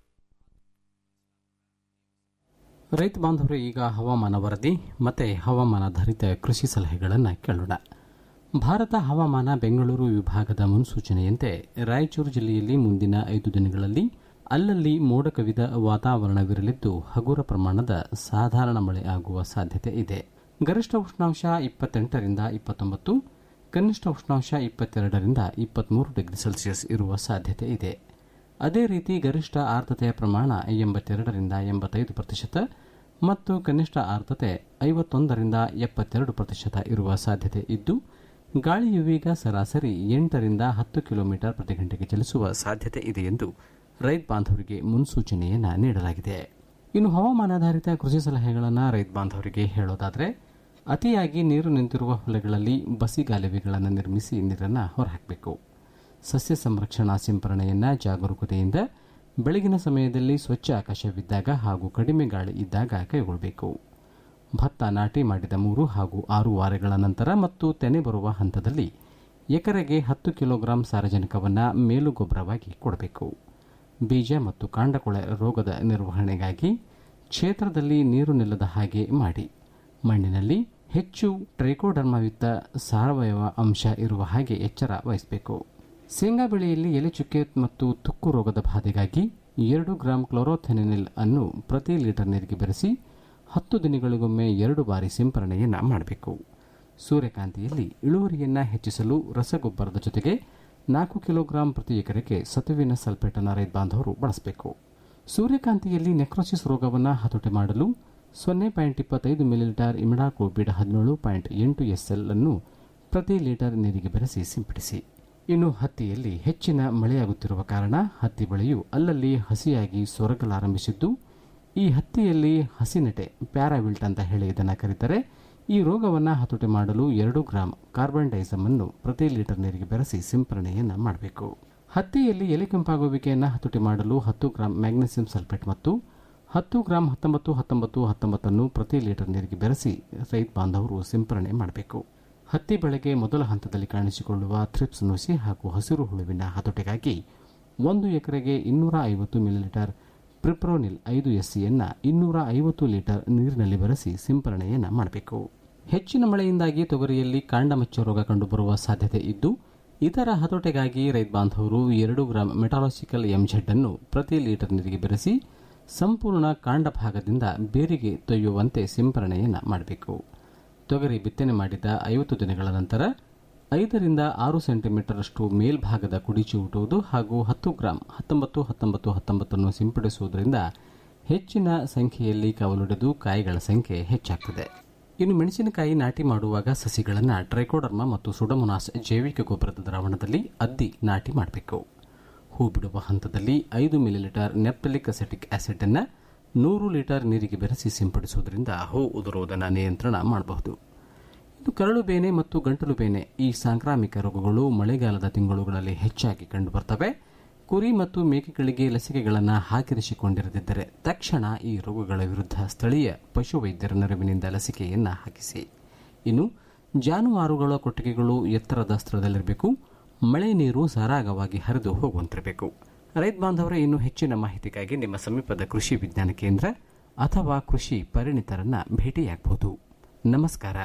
Speaker 9: ರೈತ ಬಾಂಧವರು ಈಗ ಹವಾಮಾನ ವರದಿ ಮತ್ತು ಹವಾಮಾನಾಧಾರಿತ ಕೃಷಿ ಸಲಹೆಗಳನ್ನು ಕೇಳೋಣ ಭಾರತ ಹವಾಮಾನ ಬೆಂಗಳೂರು ವಿಭಾಗದ ಮುನ್ಸೂಚನೆಯಂತೆ ರಾಯಚೂರು ಜಿಲ್ಲೆಯಲ್ಲಿ ಮುಂದಿನ ಐದು ದಿನಗಳಲ್ಲಿ ಅಲ್ಲಲ್ಲಿ ಮೋಡ ಕವಿದ ವಾತಾವರಣವಿರಲಿದ್ದು ಹಗುರ ಪ್ರಮಾಣದ ಸಾಧಾರಣ ಮಳೆ ಆಗುವ ಸಾಧ್ಯತೆ ಇದೆ ಗರಿಷ್ಠ ಉಷ್ಣಾಂಶ ಇಪ್ಪತ್ತೆಂಟರಿಂದ ಇಪ್ಪತ್ತೊಂಬತ್ತು ಕನಿಷ್ಠ ಉಷ್ಣಾಂಶ ಇಪ್ಪತ್ತೆರಡರಿಂದ ಇಪ್ಪತ್ತ್ಮೂರು ಡಿಗ್ರಿ ಸೆಲ್ಸಿಯಸ್ ಇರುವ ಸಾಧ್ಯತೆ ಇದೆ ಅದೇ ರೀತಿ ಗರಿಷ್ಠ ಆರ್ದ್ರತೆಯ ಪ್ರಮಾಣ ಎಂಬತ್ತೆರಡರಿಂದ ಎಂಬತ್ತೈದು ಪ್ರತಿಶತ ಮತ್ತು ಕನಿಷ್ಠ ಆರ್ದ್ರತೆ ಐವತ್ತೊಂದರಿಂದ ಎಪ್ಪತ್ತೆರಡು ಪ್ರತಿಶತ ಇರುವ ಸಾಧ್ಯತೆ ಇದ್ದು ಗಾಳಿಯು ಈಗ ಸರಾಸರಿ ಎಂಟರಿಂದ ಹತ್ತು ಕಿಲೋಮೀಟರ್ ಪ್ರತಿ ಗಂಟೆಗೆ ಚಲಿಸುವ ಸಾಧ್ಯತೆ ಇದೆ ಎಂದು ರೈತ ಬಾಂಧವರಿಗೆ ಮುನ್ಸೂಚನೆಯನ್ನು ನೀಡಲಾಗಿದೆ ಇನ್ನು ಹವಾಮಾನಾಧಾರಿತ ಕೃಷಿ ಸಲಹೆಗಳನ್ನು ರೈತ ಬಾಂಧವರಿಗೆ ಹೇಳೋದಾದರೆ ಅತಿಯಾಗಿ ನೀರು ನಿಂತಿರುವ ಹೊಲಗಳಲ್ಲಿ ಬಸಿಗಾಲುವೆಗಳನ್ನು ನಿರ್ಮಿಸಿ ನೀರನ್ನು ಹೊರಹಾಕಬೇಕು ಸಸ್ಯ ಸಂರಕ್ಷಣಾ ಸಿಂಪರಣೆಯನ್ನು ಜಾಗರೂಕತೆಯಿಂದ ಬೆಳಗಿನ ಸಮಯದಲ್ಲಿ ಸ್ವಚ್ಛ ಆಕಾಶವಿದ್ದಾಗ ಹಾಗೂ ಕಡಿಮೆ ಗಾಳಿ ಇದ್ದಾಗ ಕೈಗೊಳ್ಳಬೇಕು ಭತ್ತ ನಾಟಿ ಮಾಡಿದ ಮೂರು ಹಾಗೂ ಆರು ವಾರಗಳ ನಂತರ ಮತ್ತು ತೆನೆ ಬರುವ ಹಂತದಲ್ಲಿ ಎಕರೆಗೆ ಹತ್ತು ಕಿಲೋಗ್ರಾಂ ಸಾರಜನಕವನ್ನು ಮೇಲುಗೊಬ್ಬರವಾಗಿ ಕೊಡಬೇಕು ಬೀಜ ಮತ್ತು ಕಾಂಡಕೊಳೆ ರೋಗದ ನಿರ್ವಹಣೆಗಾಗಿ ಕ್ಷೇತ್ರದಲ್ಲಿ ನೀರು ನಿಲ್ಲದ ಹಾಗೆ ಮಾಡಿ ಮಣ್ಣಿನಲ್ಲಿ ಹೆಚ್ಚು ಟ್ರೈಕೋಡರ್ಮಯುಕ್ತ ಸಾವಯವ ಅಂಶ ಇರುವ ಹಾಗೆ ಎಚ್ಚರ ವಹಿಸಬೇಕು ಶೇಂಗಾ ಬೆಳೆಯಲ್ಲಿ ಎಲೆ ಚುಕ್ಕೆ ಮತ್ತು ತುಕ್ಕು ರೋಗದ ಬಾಧೆಗಾಗಿ ಎರಡು ಗ್ರಾಂ ಕ್ಲೋರೋಥೆನಿನಿಲ್ ಅನ್ನು ಪ್ರತಿ ಲೀಟರ್ ನೀರಿಗೆ ಬೆರೆಸಿ ಹತ್ತು ದಿನಗಳಿಗೊಮ್ಮೆ ಎರಡು ಬಾರಿ ಸಿಂಪರಣೆಯನ್ನು ಮಾಡಬೇಕು ಸೂರ್ಯಕಾಂತಿಯಲ್ಲಿ ಇಳುವರಿಯನ್ನು ಹೆಚ್ಚಿಸಲು ರಸಗೊಬ್ಬರದ ಜೊತೆಗೆ ನಾಲ್ಕು ಕಿಲೋಗ್ರಾಂ ಪ್ರತಿ ಎಕರೆಗೆ ಸತುವಿನ ಸಲ್ಫೇಟನ್ನು ರೈತ ಬಾಂಧವರು ಬಳಸಬೇಕು ಸೂರ್ಯಕಾಂತಿಯಲ್ಲಿ ನೆಕ್ರೋಸಿಸ್ ರೋಗವನ್ನು ಹತೋಟಿ ಮಾಡಲು ಸೊನ್ನೆ ಪಾಯಿಂಟ್ ಇಪ್ಪತ್ತೈದು ಮಿಲಿಲೀಟರ್ ಇಮಿಡಾಕ್ಲೋಬಿಡ್ ಹದಿನೇಳು ಪಾಯಿಂಟ್ ಎಂಟು ಎಸ್ಎಲ್ ಅನ್ನು ಪ್ರತಿ ಲೀಟರ್ ನೀರಿಗೆ ಬೆರೆಸಿ ಸಿಂಪಡಿಸಿ ಇನ್ನು ಹತ್ತಿಯಲ್ಲಿ ಹೆಚ್ಚಿನ ಮಳೆಯಾಗುತ್ತಿರುವ ಕಾರಣ ಹತ್ತಿ ಬೆಳೆಯು ಅಲ್ಲಲ್ಲಿ ಹಸಿಯಾಗಿ ಸೊರಗಲಾರಂಭಿಸಿದ್ದು ಈ ಹತ್ತಿಯಲ್ಲಿ ಹಸಿನೆಟೆ ಪ್ಯಾರಾವಿಲ್ಟ್ ಅಂತ ಹೇಳಿ ಇದನ್ನು ಕರೀತಾರೆ ಈ ರೋಗವನ್ನು ಹತೋಟಿ ಮಾಡಲು ಎರಡು ಗ್ರಾಂ ಕಾರ್ಬನ್ ಡೈಸಮ್ ಅನ್ನು ಪ್ರತಿ ಲೀಟರ್ ನೀರಿಗೆ ಬೆರೆಸಿ ಸಿಂಪರಣೆಯನ್ನು ಮಾಡಬೇಕು ಹತ್ತಿಯಲ್ಲಿ ಎಲೆ ಕೆಂಪಾಗುವಿಕೆಯನ್ನು ಹತೋಟಿ ಮಾಡಲು ಹತ್ತು ಗ್ರಾಂ ಮ್ಯಾಗ್ನೆಸಿಯಂ ಸಲ್ಫೇಟ್ ಮತ್ತು ಹತ್ತು ಗ್ರಾಂ ಹತ್ತೊಂಬತ್ತು ಹತ್ತೊಂಬತ್ತು ಹತ್ತೊಂಬತ್ತನ್ನು ಪ್ರತಿ ಲೀಟರ್ ನೀರಿಗೆ ಬೆರೆಸಿ ರೈತ ಬಾಂಧವರು ಸಿಂಪರಣೆ ಮಾಡಬೇಕು ಹತ್ತಿ ಬೆಳೆಗೆ ಮೊದಲ ಹಂತದಲ್ಲಿ ಕಾಣಿಸಿಕೊಳ್ಳುವ ಥ್ರಿಪ್ಸ್ ನುಸಿ ಹಾಗೂ ಹಸಿರು ಹುಳುವಿನ ಹತೋಟಿಗಾಗಿ ಒಂದು ಎಕರೆಗೆ ಇನ್ನೂರ ಐವತ್ತು ಮಿಲಿಲೀಟರ್ ಪ್ರಿಪ್ರೋನಿಲ್ ಐದು ಎಸ್ಸಿಯನ್ನು ಇನ್ನೂರ ಐವತ್ತು ಲೀಟರ್ ನೀರಿನಲ್ಲಿ ಬೆರೆಸಿ ಸಿಂಪರಣೆಯನ್ನು ಮಾಡಬೇಕು ಹೆಚ್ಚಿನ ಮಳೆಯಿಂದಾಗಿ ತೊಗರಿಯಲ್ಲಿ ಕಾಂಡಮಚ್ಚ ರೋಗ ಕಂಡುಬರುವ ಸಾಧ್ಯತೆ ಇದ್ದು ಇತರ ಹತೋಟಿಗಾಗಿ ರೈತ ಬಾಂಧವರು ಎರಡು ಗ್ರಾಂ ಮೆಟಾಲಜಿಕಲ್ ಎಂಜೆಡ್ ಅನ್ನು ಪ್ರತಿ ಲೀಟರ್ ನೀರಿಗೆ ಬೆರೆಸಿ ಸಂಪೂರ್ಣ ಕಾಂಡ ಭಾಗದಿಂದ ಬೇರಿಗೆ ತೊಯ್ಯುವಂತೆ ಸಿಂಪರಣೆಯನ್ನು ಮಾಡಬೇಕು ತೊಗರಿ ಬಿತ್ತನೆ ಮಾಡಿದ ಐವತ್ತು ದಿನಗಳ ನಂತರ ಐದರಿಂದ ಆರು ಸೆಂಟಿಮೀಟರ್ ಅಷ್ಟು ಮೇಲ್ಭಾಗದ ಕುಡಿಚಿ ಊಟುವುದು ಹಾಗೂ ಹತ್ತು ಗ್ರಾಂ ಹತ್ತೊಂಬತ್ತು ಹತ್ತೊಂಬತ್ತು ಹತ್ತೊಂಬತ್ತನ್ನು ಸಿಂಪಡಿಸುವುದರಿಂದ ಹೆಚ್ಚಿನ ಸಂಖ್ಯೆಯಲ್ಲಿ ಕವಲೊಡೆದು ಕಾಯಿಗಳ ಸಂಖ್ಯೆ ಹೆಚ್ಚಾಗ್ತದೆ ಇನ್ನು ಮೆಣಸಿನಕಾಯಿ ನಾಟಿ ಮಾಡುವಾಗ ಸಸಿಗಳನ್ನು ಟ್ರೈಕೋಡರ್ಮ ಮತ್ತು ಸುಡಮುನಾಸ್ ಜೈವಿಕ ಗೊಬ್ಬರದ ದ್ರಾವಣದಲ್ಲಿ ಅದ್ದಿ ನಾಟಿ ಮಾಡಬೇಕು ಹೂ ಬಿಡುವ ಹಂತದಲ್ಲಿ ಐದು ಮಿಲಿಲೀಟರ್ ನೆಪ್ಟಲಿಕ್ ಅಸೆಟಿಕ್ ಆಸಿಡ್ ಅನ್ನು ನೂರು ಲೀಟರ್ ನೀರಿಗೆ ಬೆರೆಸಿ ಸಿಂಪಡಿಸುವುದರಿಂದ ಹೂ ಉದುರುವುದನ್ನು ನಿಯಂತ್ರಣ ಮಾಡಬಹುದು ಇನ್ನು ಕರಳು ಬೇನೆ ಮತ್ತು ಗಂಟಲು ಬೇನೆ ಈ ಸಾಂಕ್ರಾಮಿಕ ರೋಗಗಳು ಮಳೆಗಾಲದ ತಿಂಗಳುಗಳಲ್ಲಿ ಹೆಚ್ಚಾಗಿ ಕಂಡುಬರ್ತವೆ ಕುರಿ ಮತ್ತು ಮೇಕೆಗಳಿಗೆ ಲಸಿಕೆಗಳನ್ನು ಹಾಕಿರಿಸಿಕೊಂಡಿರದಿದ್ದರೆ ತಕ್ಷಣ ಈ ರೋಗಗಳ ವಿರುದ್ಧ ಸ್ಥಳೀಯ ಪಶುವೈದ್ಯರ ನೆರವಿನಿಂದ ಲಸಿಕೆಯನ್ನು ಹಾಕಿಸಿ ಇನ್ನು ಜಾನುವಾರುಗಳ ಕೊಟ್ಟಿಗೆಗಳು ಎತ್ತರದ ಸ್ಥಳದಲ್ಲಿರಬೇಕು ಮಳೆ ನೀರು ಸರಾಗವಾಗಿ ಹರಿದು ಹೋಗುವಂತಿರಬೇಕು ರೈತ ಬಾಂಧವರ ಇನ್ನು ಹೆಚ್ಚಿನ ಮಾಹಿತಿಗಾಗಿ ನಿಮ್ಮ ಸಮೀಪದ ಕೃಷಿ ವಿಜ್ಞಾನ ಕೇಂದ್ರ ಅಥವಾ ಕೃಷಿ ಪರಿಣಿತರನ್ನ ಭೇಟಿಯಾಗಬಹುದು ನಮಸ್ಕಾರ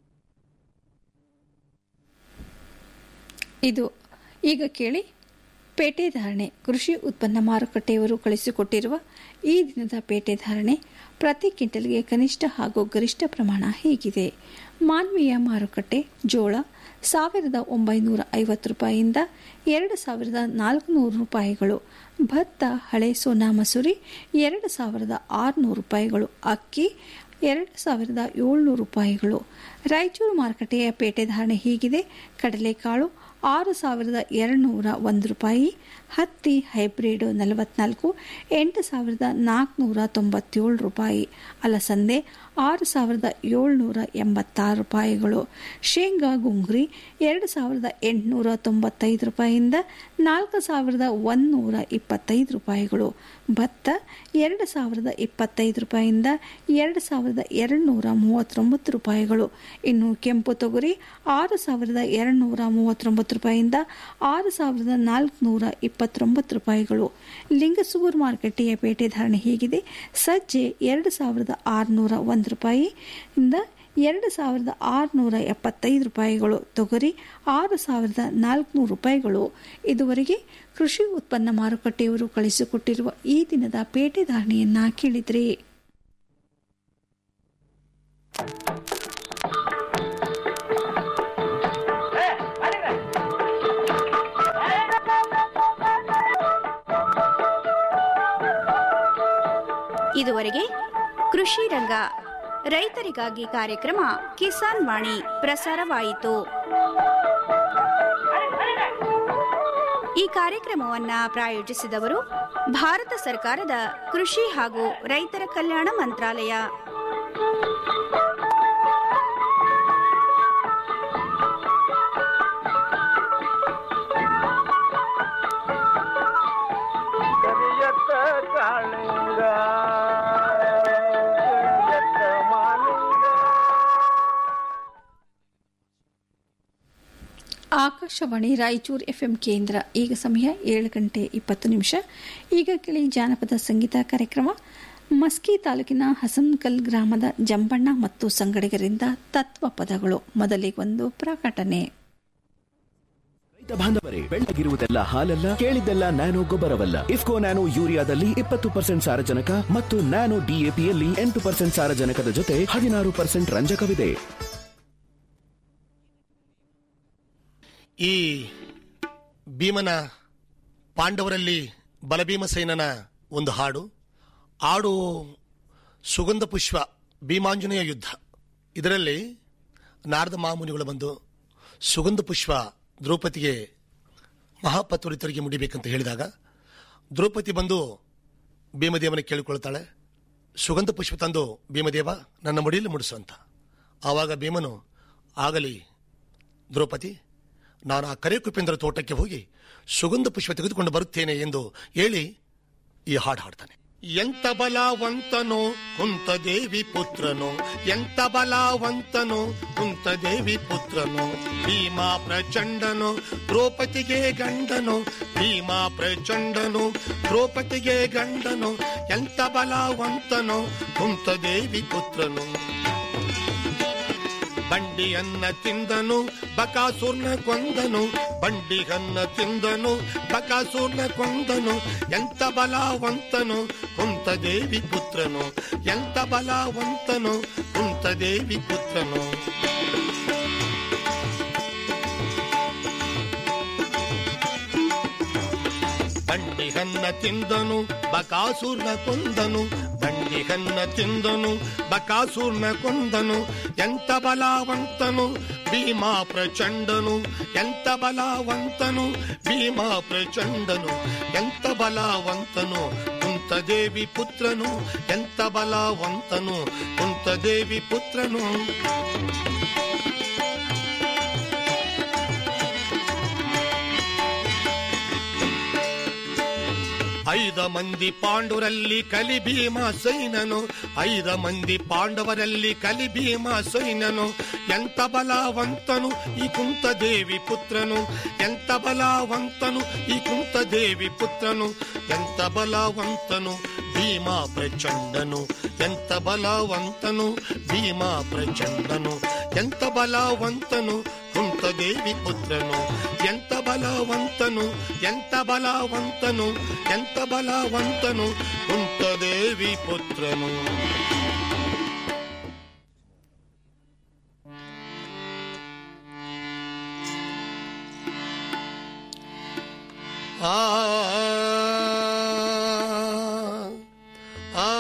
Speaker 3: ಇದು ಈಗ ಕೇಳಿ ಪೇಟೆ ಧಾರಣೆ ಕೃಷಿ ಉತ್ಪನ್ನ ಮಾರುಕಟ್ಟೆಯವರು ಕಳಿಸಿಕೊಟ್ಟಿರುವ ಈ ದಿನದ ಪೇಟೆ ಧಾರಣೆ ಪ್ರತಿ ಕ್ವಿಂಟಲ್ಗೆ ಕನಿಷ್ಠ ಹಾಗೂ ಗರಿಷ್ಠ ಪ್ರಮಾಣ ಹೀಗಿದೆ ಮಾನ್ವೀಯ ಮಾರುಕಟ್ಟೆ ಜೋಳ ಸಾವಿರದ ಒಂಬೈನೂರ ಐವತ್ತು ರೂಪಾಯಿಯಿಂದ ಎರಡು ಸಾವಿರದ ನಾಲ್ಕುನೂರು ರೂಪಾಯಿಗಳು ಭತ್ತ ಹಳೆ ಸೋನಾ ಮಸೂರಿ ಎರಡು ಸಾವಿರದ ಆರುನೂರು ರೂಪಾಯಿಗಳು ಅಕ್ಕಿ ಎರಡು ಸಾವಿರದ ಏಳ್ನೂರು ರೂಪಾಯಿಗಳು ರಾಯಚೂರು ಮಾರುಕಟ್ಟೆಯ ಪೇಟೆ ಧಾರಣೆ ಹೀಗಿದೆ ಕಡಲೆಕಾಳು ಆರು ಸಾವಿರದ ಎರಡುನೂರ ಒಂದು ರೂಪಾಯಿ ಹತ್ತಿ ಹೈಬ್ರಿಡ್ ನಲವತ್ನಾಲ್ಕು ಎಂಟು ಸಾವಿರದ ನಾಲ್ಕುನೂರ ತೊಂಬತ್ತೇಳು ರೂಪಾಯಿ ಅಲಸಂದೆ ಆರು ಸಾವಿರದ ಏಳ್ನೂರ ಎಂಬತ್ತಾರು ರೂಪಾಯಿಗಳು ಶೇಂಗಾ ಗುಂಗ್ರಿ ಎರಡು ಸಾವಿರದ ಎಂಟುನೂರ ತೊಂಬತ್ತೈದು ರೂಪಾಯಿಯಿಂದ ನಾಲ್ಕು ಸಾವಿರದ ಒಂದುನೂರ ಇಪ್ಪತ್ತೈದು ರೂಪಾಯಿಗಳು ಭತ್ತ ಎರಡು ಸಾವಿರದ ಇಪ್ಪತ್ತೈದು ರೂಪಾಯಿಯಿಂದ ಎರಡು ಸಾವಿರದ ಎರಡುನೂರ ಮೂವತ್ತೊಂಬತ್ತು ರೂಪಾಯಿಗಳು ಇನ್ನು ಕೆಂಪು ತೊಗರಿ ಆರು ಸಾವಿರದ ಎರಡುನೂರ ಮೂವತ್ತೊಂಬತ್ತು ರೂಪಾಯಿಯಿಂದ ಆರು ಸಾವಿರದ ನಾಲ್ಕುನೂರ ಇಪ್ಪತ್ತೊಂಬತ್ತು ರೂಪಾಯಿಗಳು ಲಿಂಗಸೂರು ಮಾರುಕಟ್ಟೆಯ ಪೇಟೆ ಧಾರಣೆ ಹೀಗಿದೆ ಸಜ್ಜೆ ಎರಡು ಸಾವಿರದ ಆರುನೂರ ಒಂದು ರೂಪಾಯಿ ಇಂದ ಎರಡು ಸಾವಿರದ ಆರುನೂರ ಎಪ್ಪತ್ತೈದು ರೂಪಾಯಿಗಳು ತೊಗರಿ ಆರು ಸಾವಿರದ ನಾಲ್ಕುನೂರು ರೂಪಾಯಿಗಳು ಇದುವರೆಗೆ ಕೃಷಿ ಉತ್ಪನ್ನ ಮಾರುಕಟ್ಟೆಯವರು ಕಳಿಸಿಕೊಟ್ಟಿರುವ ಈ ದಿನದ ಪೇಟೆ ಧಾರಣೆಯನ್ನ ಕೇಳಿದ್ರಿ
Speaker 4: ಇದುವರೆಗೆ ಕೃಷಿ ರಂಗ ರೈತರಿಗಾಗಿ ಕಾರ್ಯಕ್ರಮ ಕಿಸಾನ್ ವಾಣಿ ಪ್ರಸಾರವಾಯಿತು ಈ ಕಾರ್ಯಕ್ರಮವನ್ನ ಪ್ರಾಯೋಜಿಸಿದವರು ಭಾರತ ಸರ್ಕಾರದ ಕೃಷಿ ಹಾಗೂ ರೈತರ ಕಲ್ಯಾಣ ಮಂತ್ರಾಲಯ
Speaker 5: ಕರಿಯತ್ತ ಕಾಳಿಂಗ ಕರಿಯತ್ತ ಮಾಲಿಂಗ
Speaker 3: ಆಕಾಶವಾಣಿ ರಾಯಚೂರು ಎಫ್ಎಂ ಕೇಂದ್ರ ಈಗ ಸಮಯ ಏಳು ಗಂಟೆ ಇಪ್ಪತ್ತು ನಿಮಿಷ ಈಗ ಕೇಳಿ ಜಾನಪದ ಸಂಗೀತ ಕಾರ್ಯಕ್ರಮ ಮಸ್ಕಿ ತಾಲೂಕಿನ ಹಸನ್ಕಲ್ ಗ್ರಾಮದ ಜಂಬಣ್ಣ ಮತ್ತು ಸಂಗಡಿಗರಿಂದ ತತ್ವ ಪದಗಳು ಮೊದಲಿಗೊಂದು ಪ್ರಕಟಣೆ
Speaker 15: ರೈತ ಬಾಂಧವರೇ ಬೆಳ್ಳಗಿರುವುದೆಲ್ಲ ಹಾಲಲ್ಲ ಕೇಳಿದ್ದೆಲ್ಲ ನ್ಯಾನೋ ಗೊಬ್ಬರವಲ್ಲ ಇಫ್ಕೋ ನ್ಯಾನೋ ಯೂರಿಯಾದಲ್ಲಿ ಇಪ್ಪತ್ತು ಪರ್ಸೆಂಟ್ ಸಾರಜನಕ ಮತ್ತು ನ್ಯಾನೋ ಡಿಎಪಿಯಲ್ಲಿ ಎಂಟು ಪರ್ಸೆಂಟ್ ಸಾರಜನಕದ ಜೊತೆ ಹದಿನಾರು ಪರ್ಸೆಂಟ್ ರಂಜಕವಿದೆ
Speaker 16: ಈ ಭೀಮನ ಪಾಂಡವರಲ್ಲಿ ಬಲಭೀಮಸೇನನ ಒಂದು ಹಾಡು ಹಾಡು ಸುಗಂಧ ಪುಷ್ಪ ಭೀಮಾಂಜನೇಯ ಯುದ್ಧ ಇದರಲ್ಲಿ ನಾರದ ಮಹಾಮುನಿಗಳು ಬಂದು ಸುಗಂಧ ಪುಷ್ಪ ದ್ರೌಪದಿಗೆ ಮಹಾಪತ್ವರಿತರಿಗೆ ಮುಡಿಬೇಕಂತ ಹೇಳಿದಾಗ ದ್ರೌಪದಿ ಬಂದು ಭೀಮದೇವನ ಕೇಳಿಕೊಳ್ತಾಳೆ ಸುಗಂಧ ಪುಷ್ಪ ತಂದು ಭೀಮದೇವ ನನ್ನ ಮುಡಿಯಲ್ಲಿ ಮುಡಿಸು ಅಂತ ಆವಾಗ ಭೀಮನು ಆಗಲಿ ದ್ರೌಪದಿ ನಾನು ಆ ಕರೇಕುಪೇಂದ್ರ ತೋಟಕ್ಕೆ ಹೋಗಿ ಸುಗಂಧ ಪುಷ್ಪ ತೆಗೆದುಕೊಂಡು ಬರುತ್ತೇನೆ ಎಂದು ಹೇಳಿ ಈ ಹಾಡು ಹಾಡ್ತಾನೆ ಎಂತ ಬಲವಂತನೋ ಕುಂತದೇವಿ ಪುತ್ರನು ಎಂತ ಬಲವಂತನು ಕುಂತದೇವಿ ಪುತ್ರನು ಭೀಮಾ ಪ್ರಚಂಡನು ದ್ರೌಪದಿಗೆ ಗಂಡನು ಭೀಮಾ ಪ್ರಚಂಡನು ದ್ರೌಪದಿಗೆ ಗಂಡನು ಎಂತ ಬಲವಂತನು ಕುಂತದೇವಿ ಪುತ್ರನು ಬಂಡಿಯನ್ನ ತಿಂದನು ಬಕಾಸೂರ್ನ ಕೊಂದನು ಬಂಡಿಗನ್ನ ತಿಂದನು ಬಕಾಸೂರ್ನ ಕೊಂದನು ಎಂತ ಬಲವಂತನು ಕುಂತದೇವಿ ಪುತ್ರನು ಎಂತ ಬಲವಂತನು ಕುಂತದೇವಿ ಪುತ್ರನು ಬಂಡಿಗನ್ನ ತಿಂದನು ಬಕಾಸೂರ್ನ ಕೊಂದನು ಬಂಡಿಗನ್ನ ತಿಂದನು ಬಕಾಸೂರ್ನ ಕೊಂದನು ಎಂತ ಬಲವಂತನು ಭೀಮಾ ಪ್ರಚಂಡನು ಎಂತ ಬಲವಂತನು ಭೀಮಾ ಪ್ರಚಂಡನು ಎಂತ ಬಲವಂತನು ಕುಂತದೇವಿ ಪುತ್ರನು ಎಂತ ಬಲವಂತನು ಕುಂತದೇವಿ ಪುತ್ರನು ಐದ ಮಂದಿ ಪಾಂಡುರಲ್ಲಿ ಕಲಿ ಭೀಮ ಸೈನನು ಐದ ಮಂದಿ ಪಾಂಡವರಲ್ಲಿ ಕಲಿ ಭೀಮ ಸೈನನು ಎಂತ ಬಲವಂತನು ಈ ಕುಂತದೇವಿ ಪುತ್ರನು ಎಂತ ಬಲವಂತನು ಈ ಕುಂತದೇವಿ ಪುತ್ರನು ಎಂತ ಬಲವಂತನು ಭೀಮಾ ಪ್ರಚಂಡನು ಎಂತ ಬಲವಂತನು ಭೀಮಾ ಪ್ರಚಂಡನು ಎಂತ ಬಲವಂತನು ಕುಂತ ದೇವಿ ಪುತ್ರನು ಎಂತ ಬಲವಂತನು ಎಂತ ಬಲವಂತನು ಎಂತ ಬಲವಂತನು ದೇವಿ ಪುತ್ರನು ಆ ಆ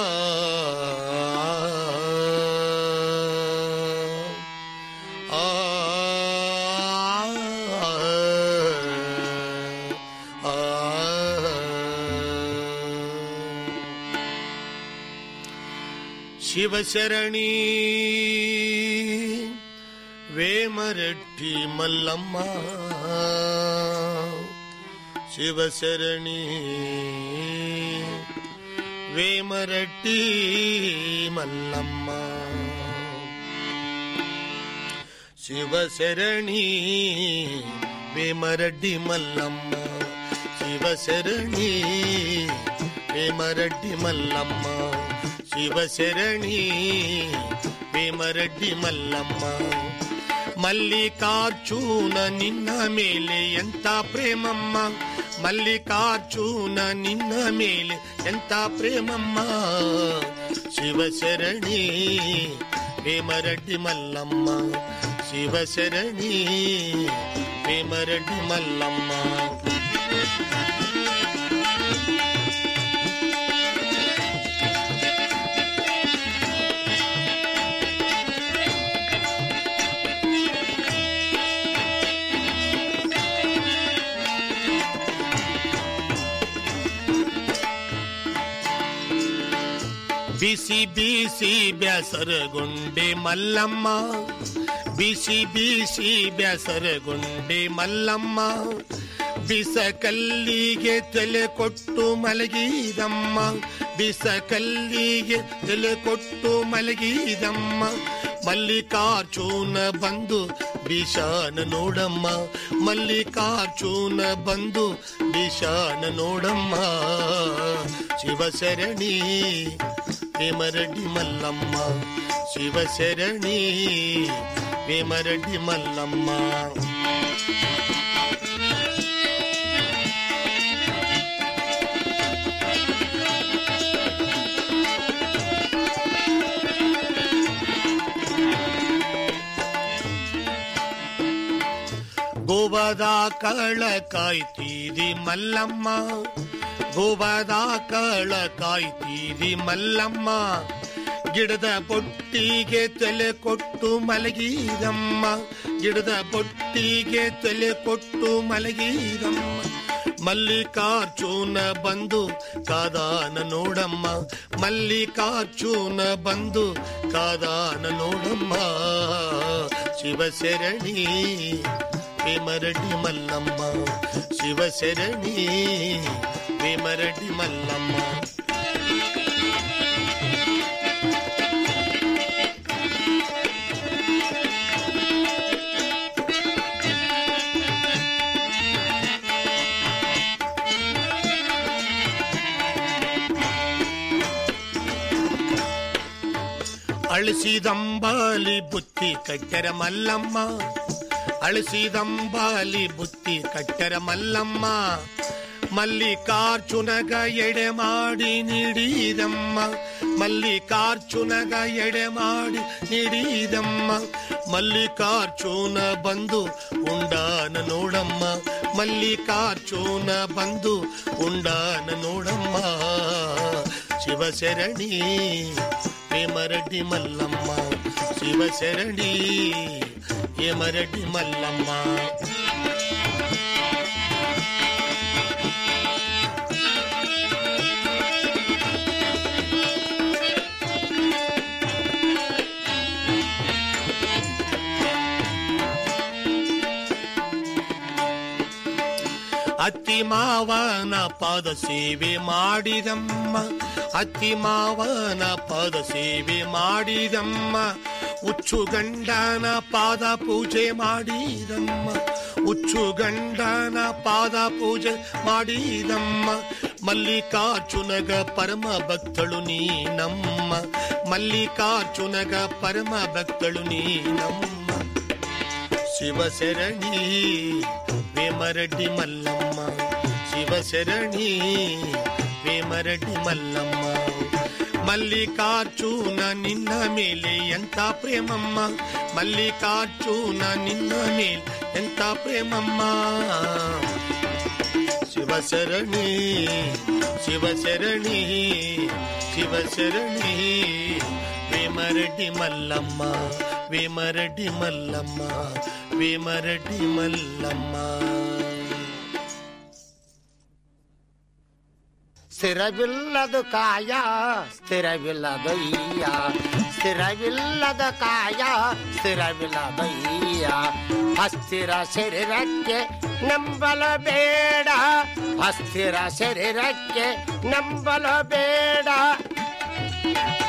Speaker 16: ಆ ಶಿವಶರಣಿ ವೇಮರೆಡ್ಡಿ ಮಲ್ಲಮ್ಮ ಶಿವಶರಣಿ ವೇಮರೆಡ್ಡಿ ಮಲ್ಲಮ್ಮ ಶಿವಶರಣಿ ವೇಮರೆಡ್ಡಿ ಮಲ್ಲಮ್ಮ ಶಿವಶರಣಿ ವೇಮರೆಡ್ಡಿ ಮಲ್ಲಮ್ಮ ಶಿವಶರಣಿ ವೇಮರೆಡ್ಡಿ ಮಲ್ಲಮ್ಮ ಮಲ್ಲಿಕಾರ್ಜುನ ನಿನ್ನ ಮೇಲೆ ಎಂತ ಪ್ರೇಮಮ್ಮ ಮಲ್ಲಿಕಾರ್ಜುನ ನಿನ್ನ ಮೇಲೆ ಎಂತ ಪ್ರೇಮಮ್ಮ ಶಿವಶರಣಿ ಹೇಮರೆಡ್ಡಿ ಮಲ್ಲಮ್ಮ ಶಿವಶರಣಿ ಹೇಮರೆಡ್ಡಿ ಮಲ್ಲಮ್ಮ ಬಿಸಿ ಬಿಸಿ ಬ್ಯಾಸರಗೊಂಡೆ ಮಲ್ಲಮ್ಮ ಬಿಸಿ ಬಿಸಿ ಬ್ಯಾಸರಗೊಂಡೆ ಮಲ್ಲಮ್ಮ ಬಿಸ ಕಲ್ಲಿಗೆ ತಲೆ ಕೊಟ್ಟು ಮಲಗಿದಮ್ಮ ಬಿಸ ಕಲ್ಲಿಗೆ ತಲೆ ಕೊಟ್ಟು ಮಲಗಿದಮ್ಮ ಮಲ್ಲಿಕಾರ್ಜುನ ಬಂದು ಬಿಷಾನ ನೋಡಮ್ಮ ಮಲ್ಲಿಕಾರ್ಜುನ ಬಂದು ಬಿಷಾನ ನೋಡಮ್ಮ ಶಿವಶರಣಿ ಹೇಮರೆಡ್ಡಿ ಮಲ್ಲಮ್ಮ ಶಿವಶರಣಿ ಹೇಮರೆಡ್ಡಿ ಮಲ್ಲಮ್ಮ ಗೋಬದ ಕಳ ಕಾಯ್ತೀರಿ ಮಲ್ಲಮ್ಮ ಗೋಬದ ಕಳ ಕಾಯ್ತೀರಿ ಮಲ್ಲಮ್ಮ ಗಿಡದ ಬೊಟ್ಟಿಗೆ ತಲೆ ಕೊಟ್ಟು ಮಲಗಿದಮ್ಮ ಗಿಡದ ಬೊಟ್ಟಿಗೆ ತಲೆ ಕೊಟ್ಟು ಮಲಗಿದಮ್ಮ ಮಲ್ಲಿಕಾರ್ಜುನ ಬಂದು ಕಾದಾನ ನೋಡಮ್ಮ ಮಲ್ಲಿಕಾರ್ಜುನ ಬಂದು ಕಾದಾನ ನೋಡಮ್ಮ ಶಿವಶರಣಿ ಹೇಮರಡಿ ಮಲ್ಲಮ್ಮ ಶಿವಶರಣಿ ಹೇಮರಡಿ ಮಲ್ಲಮ್ಮ ಅಳಿಸಿದಂಬಾಲಿ ಬುತ್ತಿ ಕಟ್ಟರ ಮಲ್ಲಮ್ಮ ಅಳಿಸಿದಂಬಾಲಿ ಬುತ್ತಿ ಕಟ್ಟರ ಮಲ್ಲಮ್ಮ ಮಲ್ಲಿಕಾರ್ಜುನಗ ಎಡೆ ಮಾಡಿ ನೀಡಿದಮ್ಮ ಮಲ್ಲಿಕಾರ್ಜುನಗ ಎಡೆ ಮಾಡಿ ನೀಡಿದಮ್ಮ ಮಲ್ಲಿಕಾರ್ಜುನ ಬಂದು ಉಂಡಾನ ನೋಡಮ್ಮ ಮಲ್ಲಿಕಾರ್ಜುನ ಬಂದು ಉಂಡಾನ ನೋಡಮ್ಮ ಶಿವಶರಣಿ ಹೇಮರಡ್ಡಿ ಮಲ್ಲಮ್ಮ ಶಿವಶರಣಿ ಹೇಮರಡ್ಡಿ ಮಲ್ಲಮ್ಮ ಅತ್ತಿ ಮಾವನ ಪಾದ ಸೇವೆ ಮಾಡಿದಮ್ಮ ಅತ್ತಿ ಮಾವನ ಪಾದ ಸೇವೆ ಮಾಡಿದಮ್ಮ ಉಚ್ಚು ಗಂಡನ ಪಾದ ಪೂಜೆ ಮಾಡಿದಮ್ಮ ಉಚ್ಚು ಗಂಡನ ಪಾದ ಪೂಜೆ ಮಾಡಿದಮ್ಮ ಮಲ್ಲಿಕಾರ್ಜುನಗ ಪರಮ ಭಕ್ತಳು ನೀನಮ್ಮ ಮಲ್ಲಿಕಾರ್ಜುನಗ ಪರಮ ಭಕ್ತಳು ನೀನಮ್ಮ ಶಿವಶರಣಿ ವೇಮರೆಡ್ಡಿ ಮಲ್ಲಮ್ಮ ಶಿವಶರಣಿ ವೇಮರೆಡ್ಡಿ ಮಲ್ಲಮ್ಮ ಮಲ್ಲಿಕಾರ್ಜುನ ನಿನ್ನ ಮೇಲೆ ಎಂತ ಪ್ರೇಮಮ್ಮ ಮಲ್ಲಿಕಾರ್ಜುನ ನಿನ್ನ ಮೇಲೆ ಎಂತ ಪ್ರೇಮಮ್ಮ ಶಿವಶರಣಿ ಶಿವಶರಣಿ ಶಿವಶರಣಿ ವೇಮರೆಡ್ಡಿ ಮಲ್ಲಮ್ಮ ವೇಮರೆಡ್ಡಿ ಮಲ್ಲಮ್ಮ ವೇಮರೆಡ್ಡಿ ಮಲ್ಲಮ್ಮ
Speaker 17: ಸ್ಥಿರವಿಲ್ಲದ ಕಾಯ ಸ್ಥಿರವಿಲ್ಲದ ಈಯ ಸ್ಥಿರವಿಲ್ಲದ ಕಾಯ ಸ್ಥಿರವಿಲ್ಲದ ಈಯ ಅಸ್ಥಿರ ಶರೀರಕ್ಕೆ ನಂಬಲ ಬೇಡ ಅಸ್ಥಿರ ಶರೀರಕ್ಕೆ ನಂಬಲ ಬೇಡ